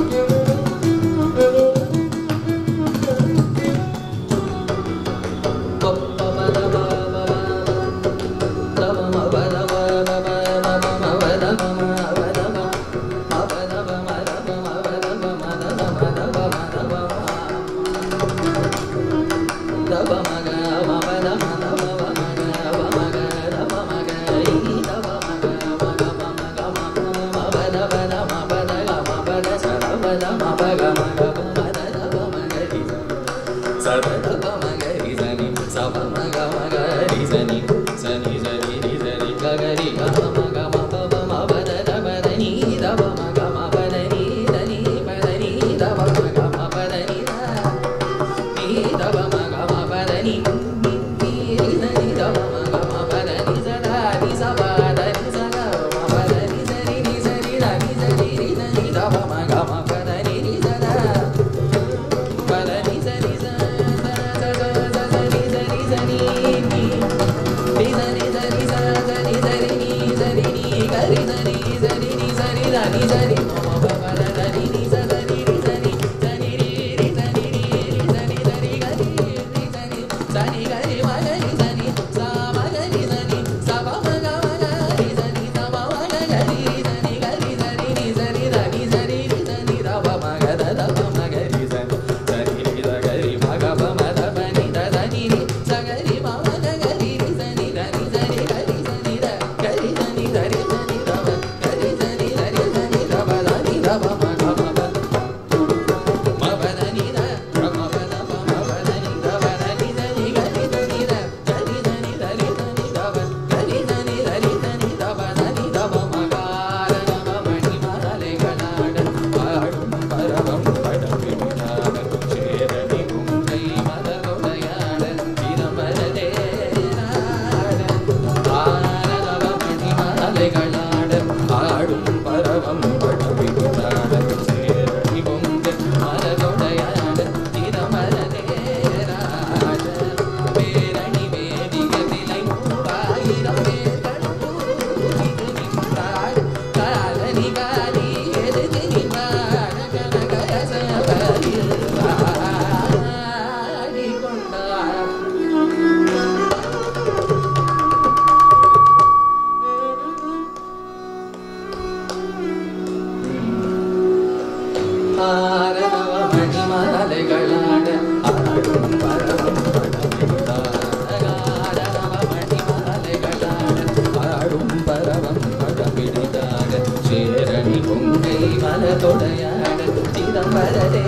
சதப மகரி சனி சப மக மகரி சனி சனி சனி ரி சனி ககரி கம மக மப ம பத தப தனி தப மக ம பத நீ தனி பத நீ தப மக ம பத நீ த நீ தப மக ம பத நீ நீ நீ ரி தனி தப மக ம பத நீ சதா நீ சப த நீ சக ம பத நீ சரி நீ சரி ர நீ சரி ரி தனி தப மக ம பத நீ ரி சதா பதனி சரி ச ச ச ச சரி சரி சரி நீ ரி சரி சரி ச சரி சரி நீ சரி நீ கரி சரி சரி நீ சரி ர நீ சரி மம ப ப ர ர நீ நீ ச சரி ரி சரி சரி ரி ரி சரி ரி ரி சரி சரி கரி ரி சரி சரி கரி மகரி சரி ச மகரி சரி ச ப மக மகரி சரி ச ப மக கரி சரி கரி சரி ரி சரி ர நீ சரி ரி சரி ர ப மக த த ப மகரி சரி சரி ரி ர கரி மக ப ம த ப நீ த த நீ ரி ச கரி ம ம க கரி ரி சரி ர நீ சரி கரி சரி ர கரி சரி சரி சரி ர ப கரி சரி சரி சரி ர ப த நீ ர ப ம க ம ப ம ப த நீ ர ர ம ப த ப ம ப த நீ ர ப த நீ சரி கரி சரி ர கரி சரி சரி சரி ர ப கரி சரி சரி சரி ர ப த நீ ர ப ம க ர ந ம மணி மரலை கணாட பாடும் பரவம் படம் விடாட சேரணி குங்கை மதருடையாட பிரமரதே ஆரவ மணி மரலை கணாட பாடும் பரவம் படம் விடாட சேரணி குங்கை மரருடையாட பிரமரதே பேரணி வேதிக விலை மூவாயிரம் பேர்கள் இது நின்றார் காலனி காலி எதிர்த்து நின்றார் கனகரசபரில் ஆடிக்கொண்டார் ஆரவ மணி மாலைகளாட ஆடும் பரவம் படமிட்டார் ஆரவ மணி மாலைகளாட ஆடும் பரவம் படமிடிதாட சேரணி பொங்கை மலதொடையாட சிதம்பரதேராட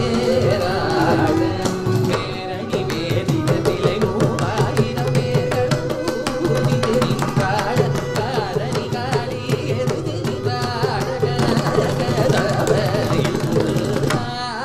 பேரணி வேதிக திலை மூவாயிரம் பேர்கள் கூடிது நின்றாட காரணி காளி எருது நின்றாட கனகதவரில்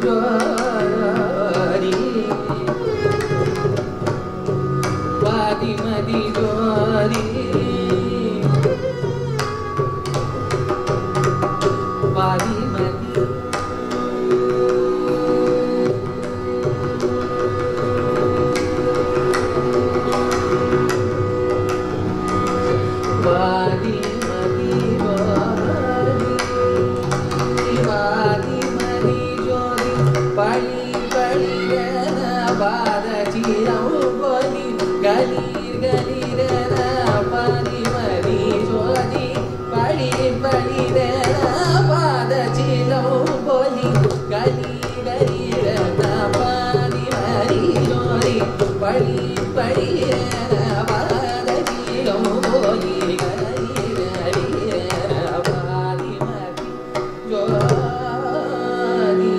ஜோதி பாதிமதி ஜோதி பாதிமதி பாதிமதி ஜோதி பாதிமதி ஜோதி பழி பழிரன பாதச்சிரம் போலி கலீர் கலீரன பாதிமதி ஜோதி பழி பழிரன பாதச்சிரம் போலி கலீர் கலீரன பாதிமதி ஜோதி பழி பழிரன பாதச்சிரம் போலி கலீர் கலீரன பாதிமதி ஜோதி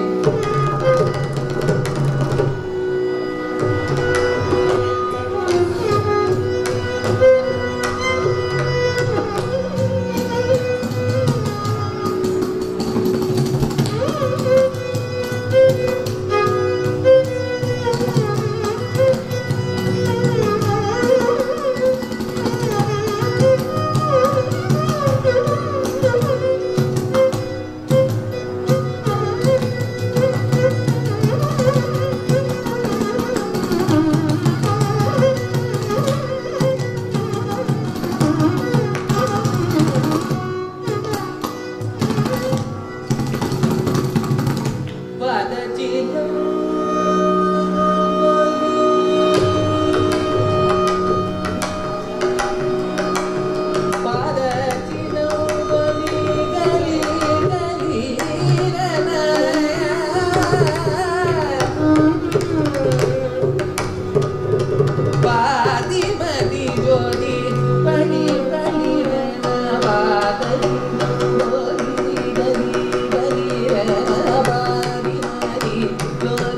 பாதிமதி ஜோதி பணி பணி பாதரி ஜோதி கலி கலி பாதிமதி ஜோதி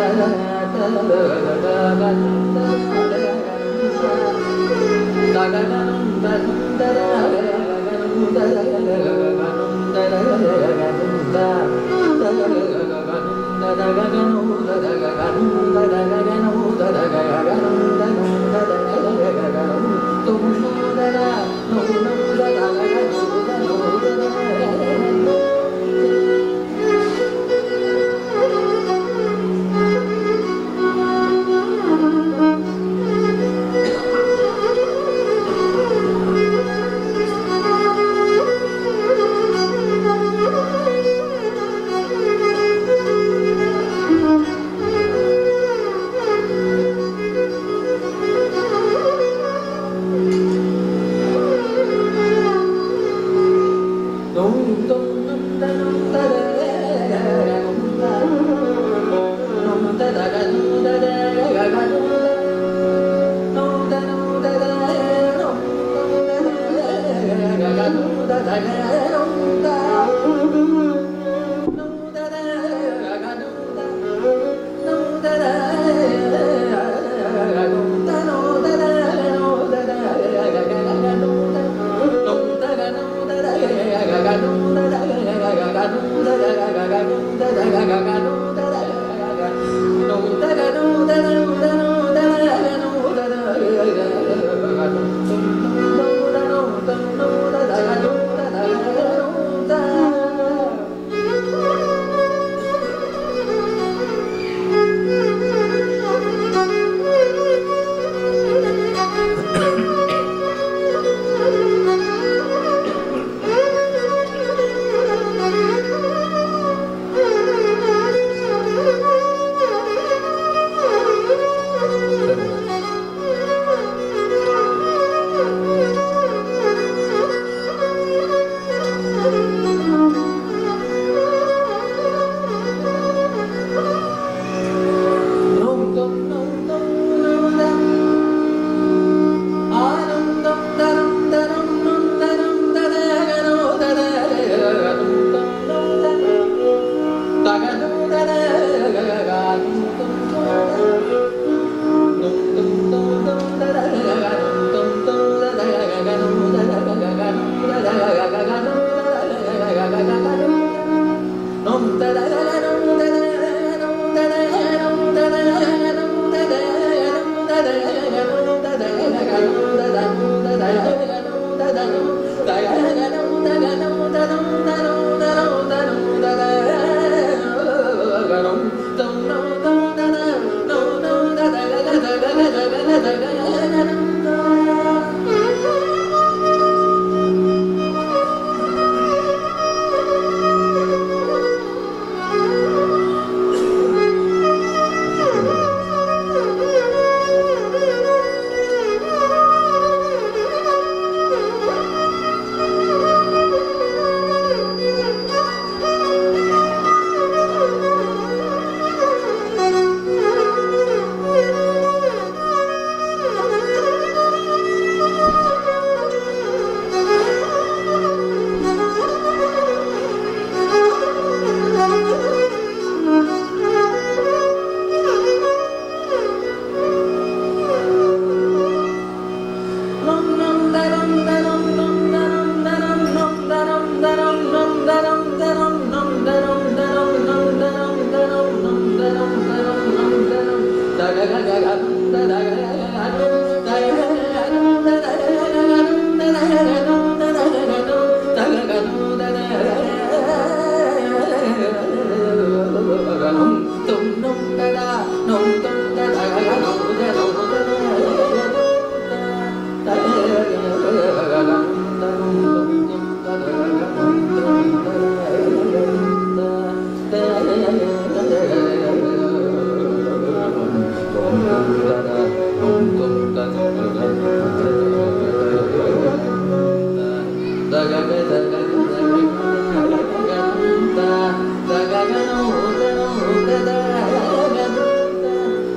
da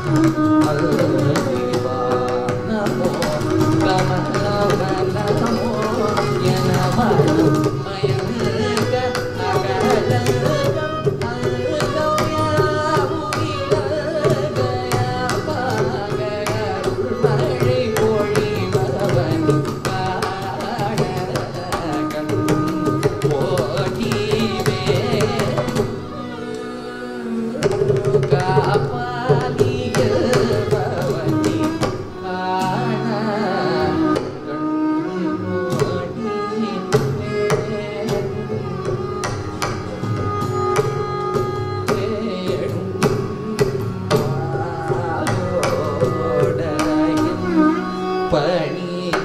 பணி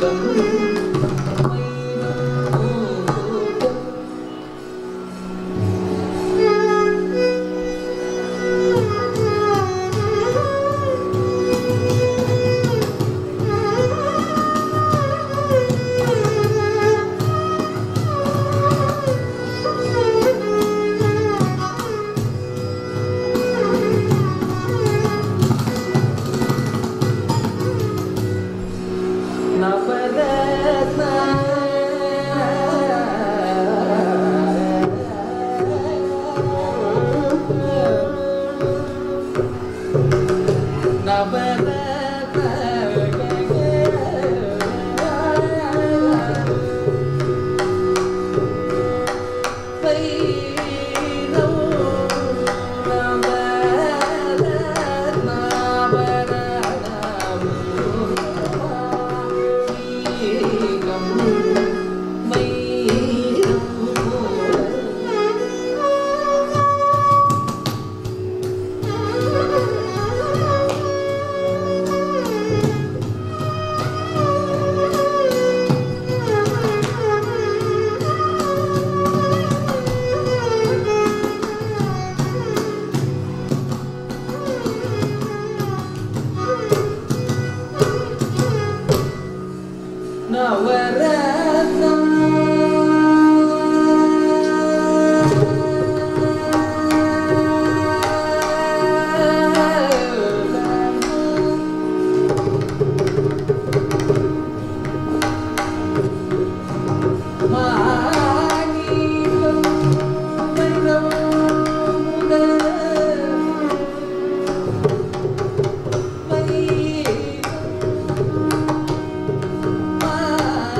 Bye.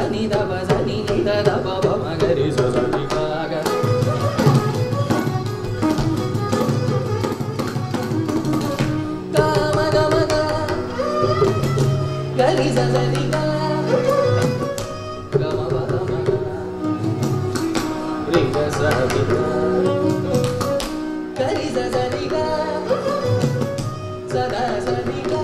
ni da ba sa ni ni da da ba ba ma ga ri sa sa ni ga ga ga ma ga ma ga ga ri sa sa ni ga ga ma ba da ma ga ri ga sa ni ga ga ri sa sa ni ga sa da sa ni ga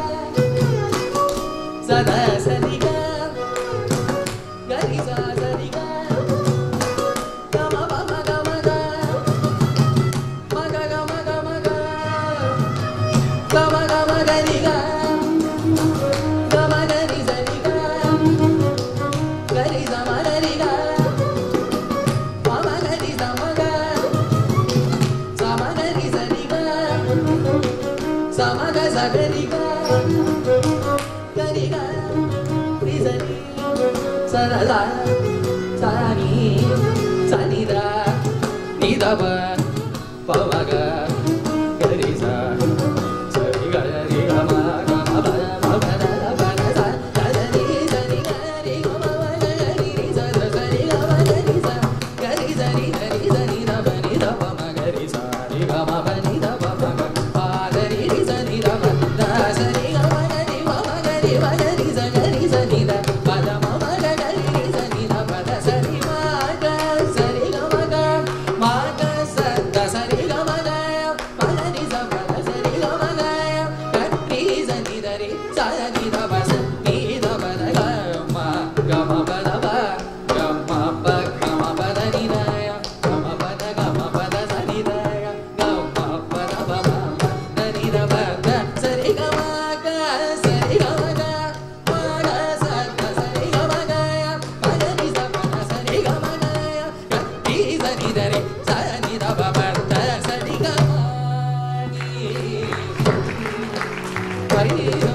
sa da sa ni ga ga ri sa sa ni ga ga ma ba ma ga ma ga ma ga ga ma ga ma ga ga ma ga ma ga ni ga ga ma ga ri sa ni ga ga ri sa ma ga ri ga ma ma ga ri sa ma ga sa ma ga ri sa ni ga sa ma ga sa ga ri ga ga ri ga ri sa ni sa da sa sa ni sa ni da ni da ba pa ma ga ga ri sa sa ri ga ri ga ma ga ma ba ma ga da da ba ga sa da da ni sa ni ga ri ga ma ba ga ga ri ri sa da sa ri ga ma ga ri sa ga ri sa ri da ri sa ni da ba ni da pa ma ga ri sa ri ga ma ba ni da pa ma ga pa da ri ri sa ni da ba da sa ri ga ma ga ri ma ma ga ri ma ga ri sa ga ri sa ni da pa da ma ma ga ga ri ri sa ni da pa da sa ri ma ga sa ri ga ma ga ma ga sa da sa ri ga ma ga ma ga ri sa pa da sa ri ga ma ga ga ri sa ni da ri sa ni da ba sa ni da ba da ga ma ga ma ba da ba ga ma ba ga ma ba da ni da ya ga ma ba da ga ma ba da sa ni da ya ga ma ba da ba ma ba da ni da ba da sa ri ga ma ga sa ri ga ma ga ma ga sa da sa ri ga ma ga ya ma ga ri sa pa da sa ri ga ma ga ya ga ri sa ni da ri sa ni da ba ba da sa ri ga ma ni Hari Ram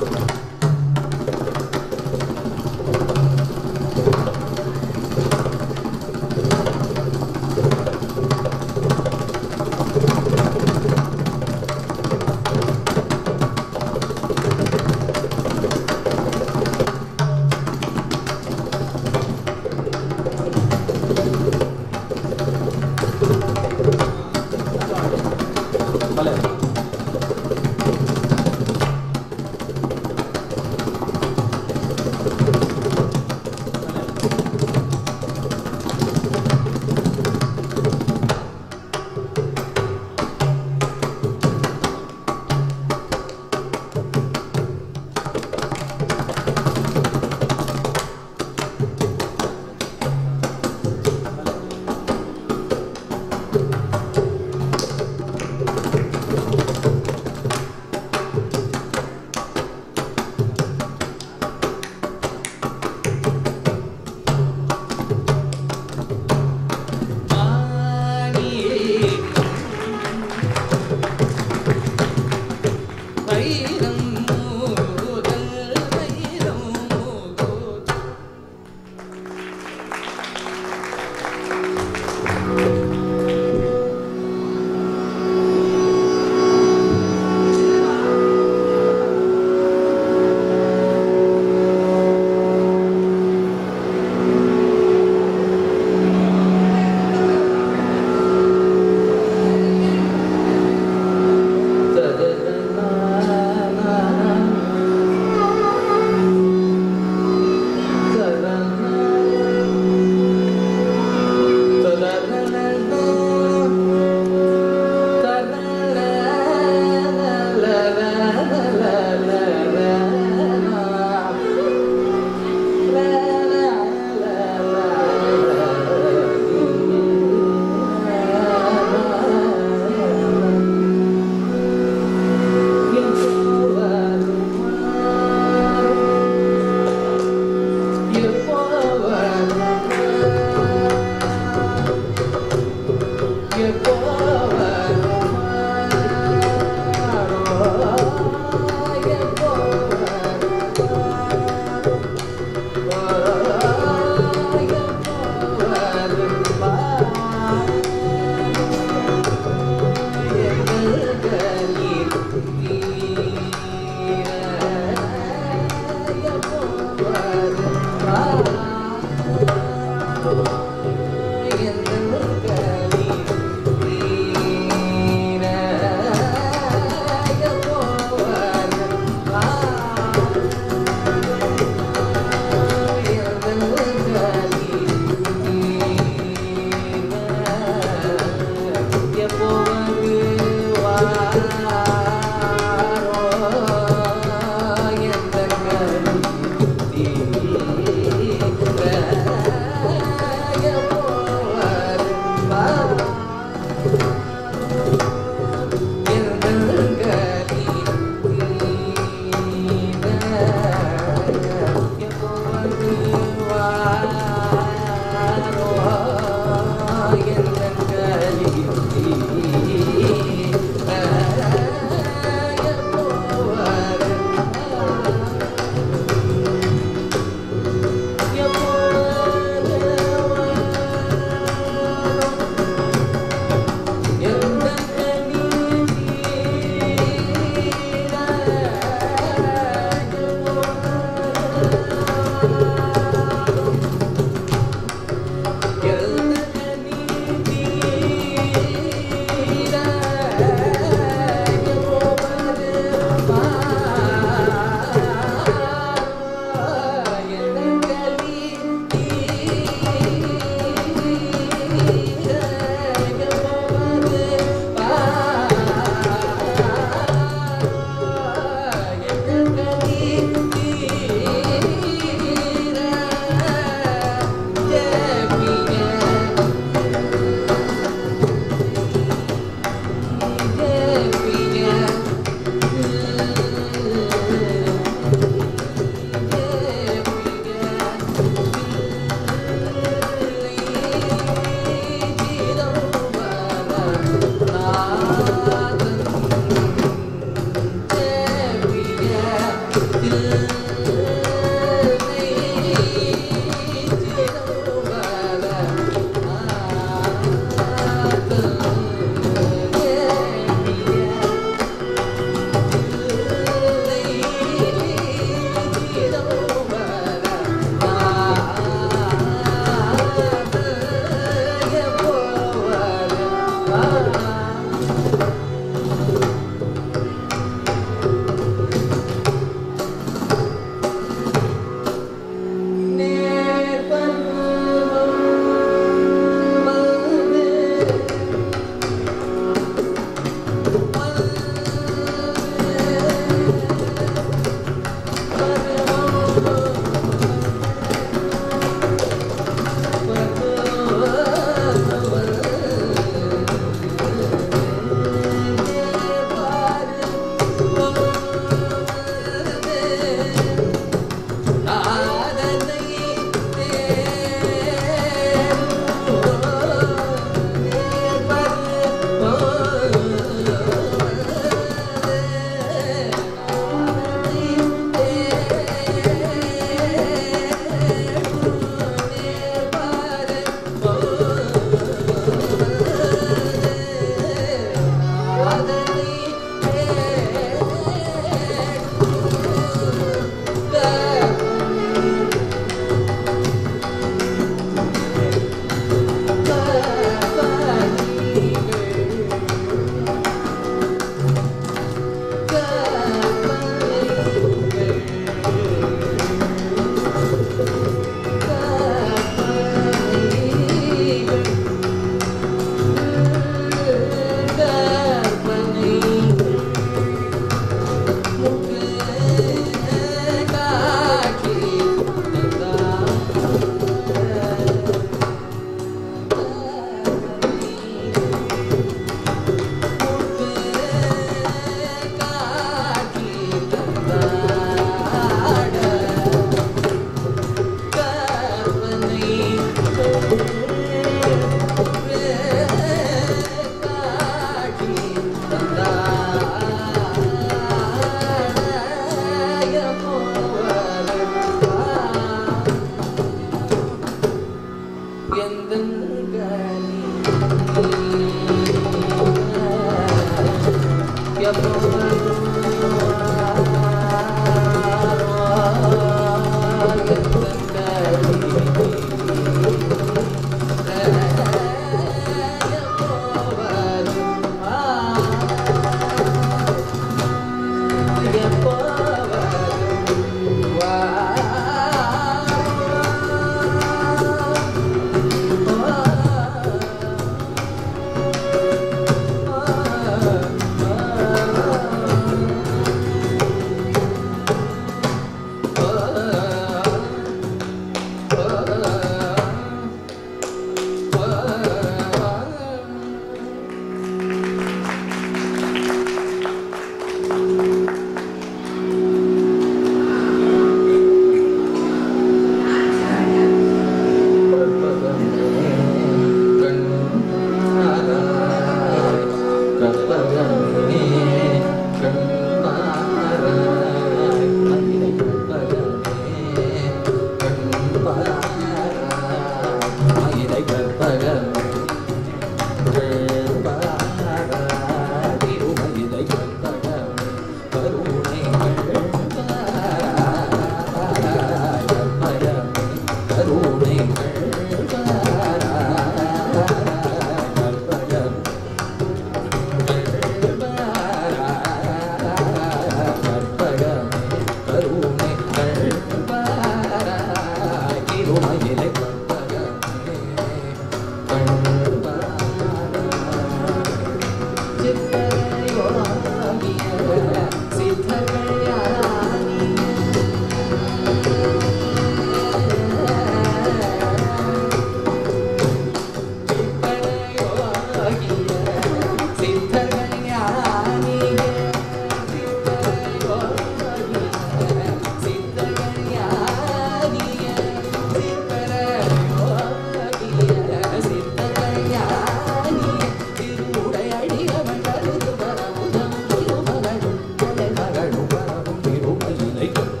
திருமகள்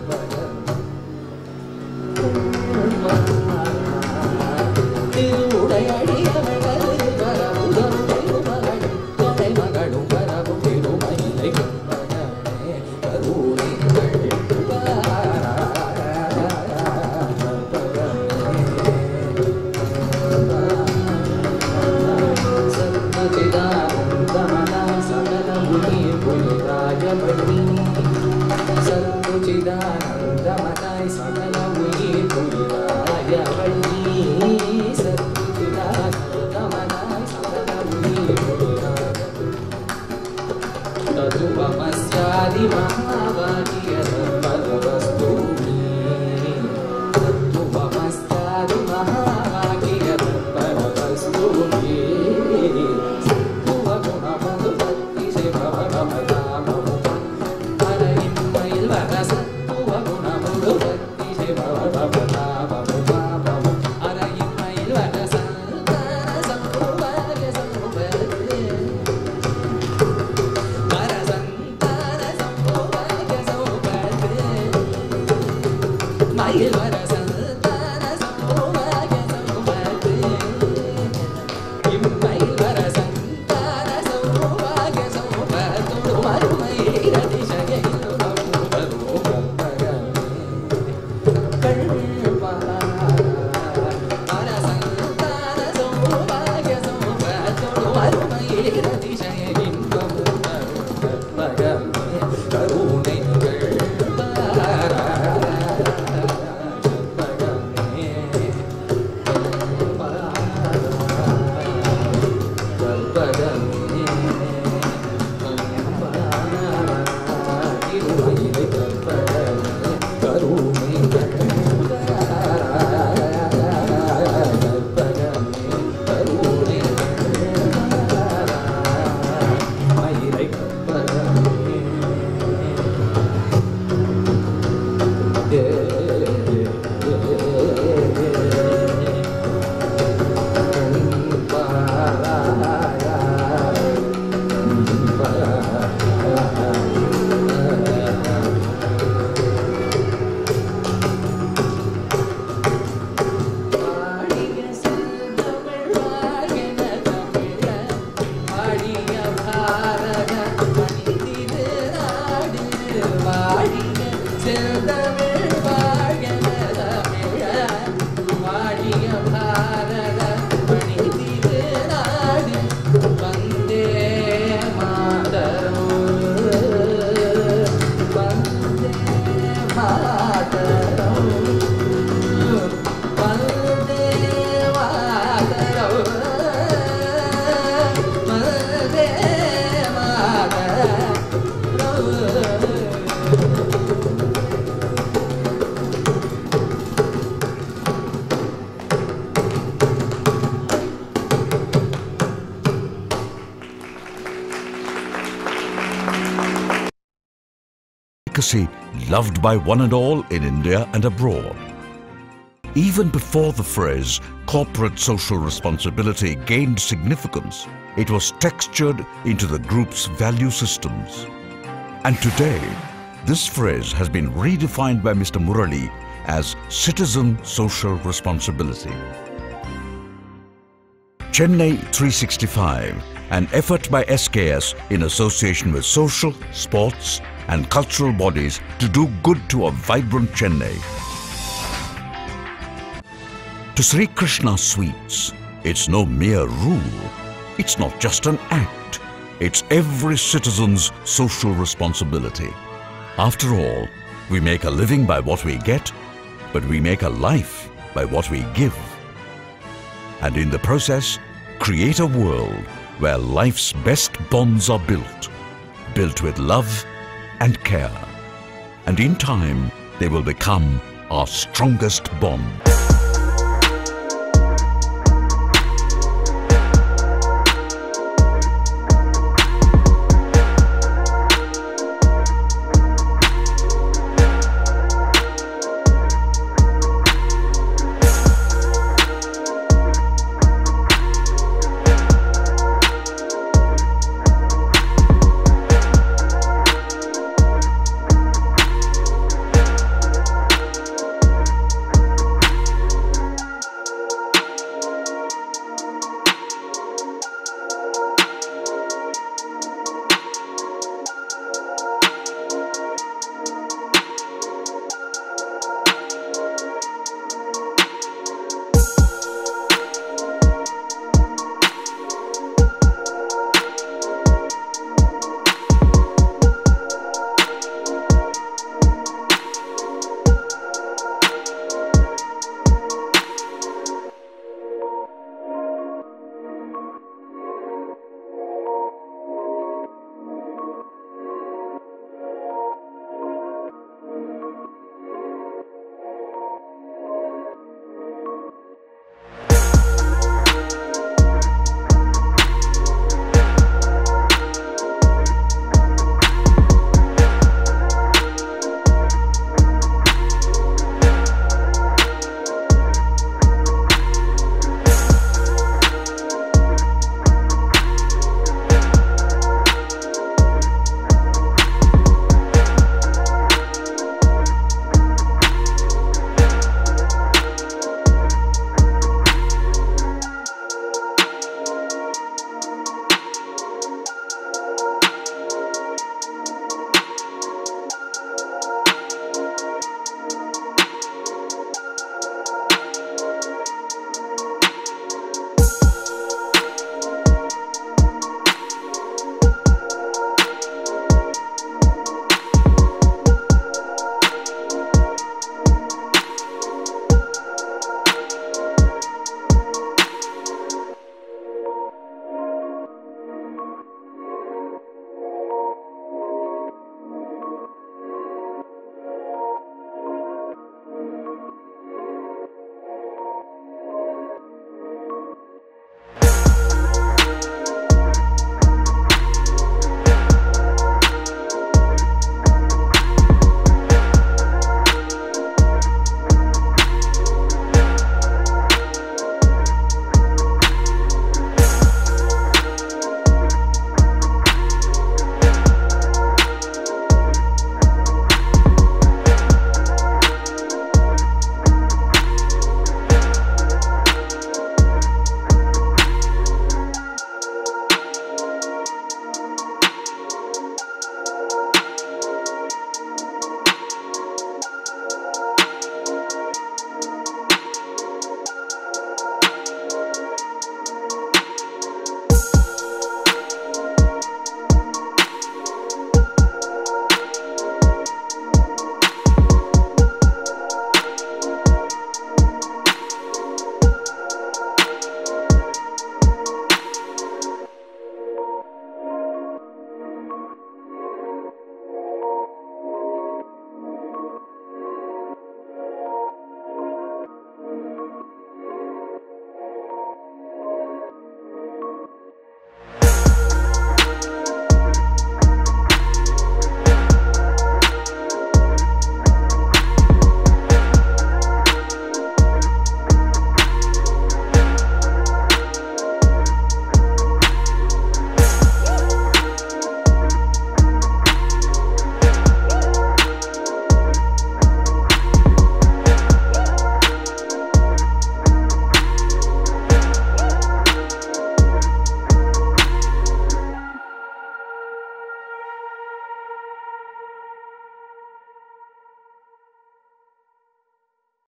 சச்சிதானந்தமதாய் சகல உயிர் புரிவாய வள்ளி சச்சிதானந்தமதாய் சகல உயிர் புரிவாய तदुपमस्यादि महावाक्यवस्तूनि तदुपमस्यादि महावाक्यवस्तूनि சத்துவகுணமதுபக்தி சிவபவமதாமமு அரையின்மையில் வர சத்துவகுணமதுபக்தி சிவபவமதாமமு பாமமு அரையின்மையில் வர சந்தன சம்புவர சம்புவரே வரசந்தான சம்போபாய சௌபதே மயில் வரசந்தான சம்போபாய சௌபதே இம்மயில் வரசந்தான சம்போபாய சௌபதே மறுமயில் அதிசயிலு நம்புவதோ கம்பகமே கண்பா அரசந்தான சம்போபாய சௌபதே மறுமயில் அதிசயிலு வந்தே மாதரம் வந்தே மாதரம் வந்தே மாதரம் வந்தே Mataram delicacy loved by one and all in India and abroad. Even before the phrase corporate social responsibility gained significance, it was textured into the group's value systems. And today, this phrase has been redefined by Mr. Murali as citizen social responsibility. Chennai 365, an effort by SKS in association with social, sports, and cultural bodies to do good to a vibrant Chennai. To Sri Krishna Sweets, it's no mere rule. It's not just an act. It's every citizen's social responsibility. After all, we make a living by what we get, but we make a life by what we give and in the process, create a world where life's best bonds are built, built with love and care. And in time, they will become our strongest bond.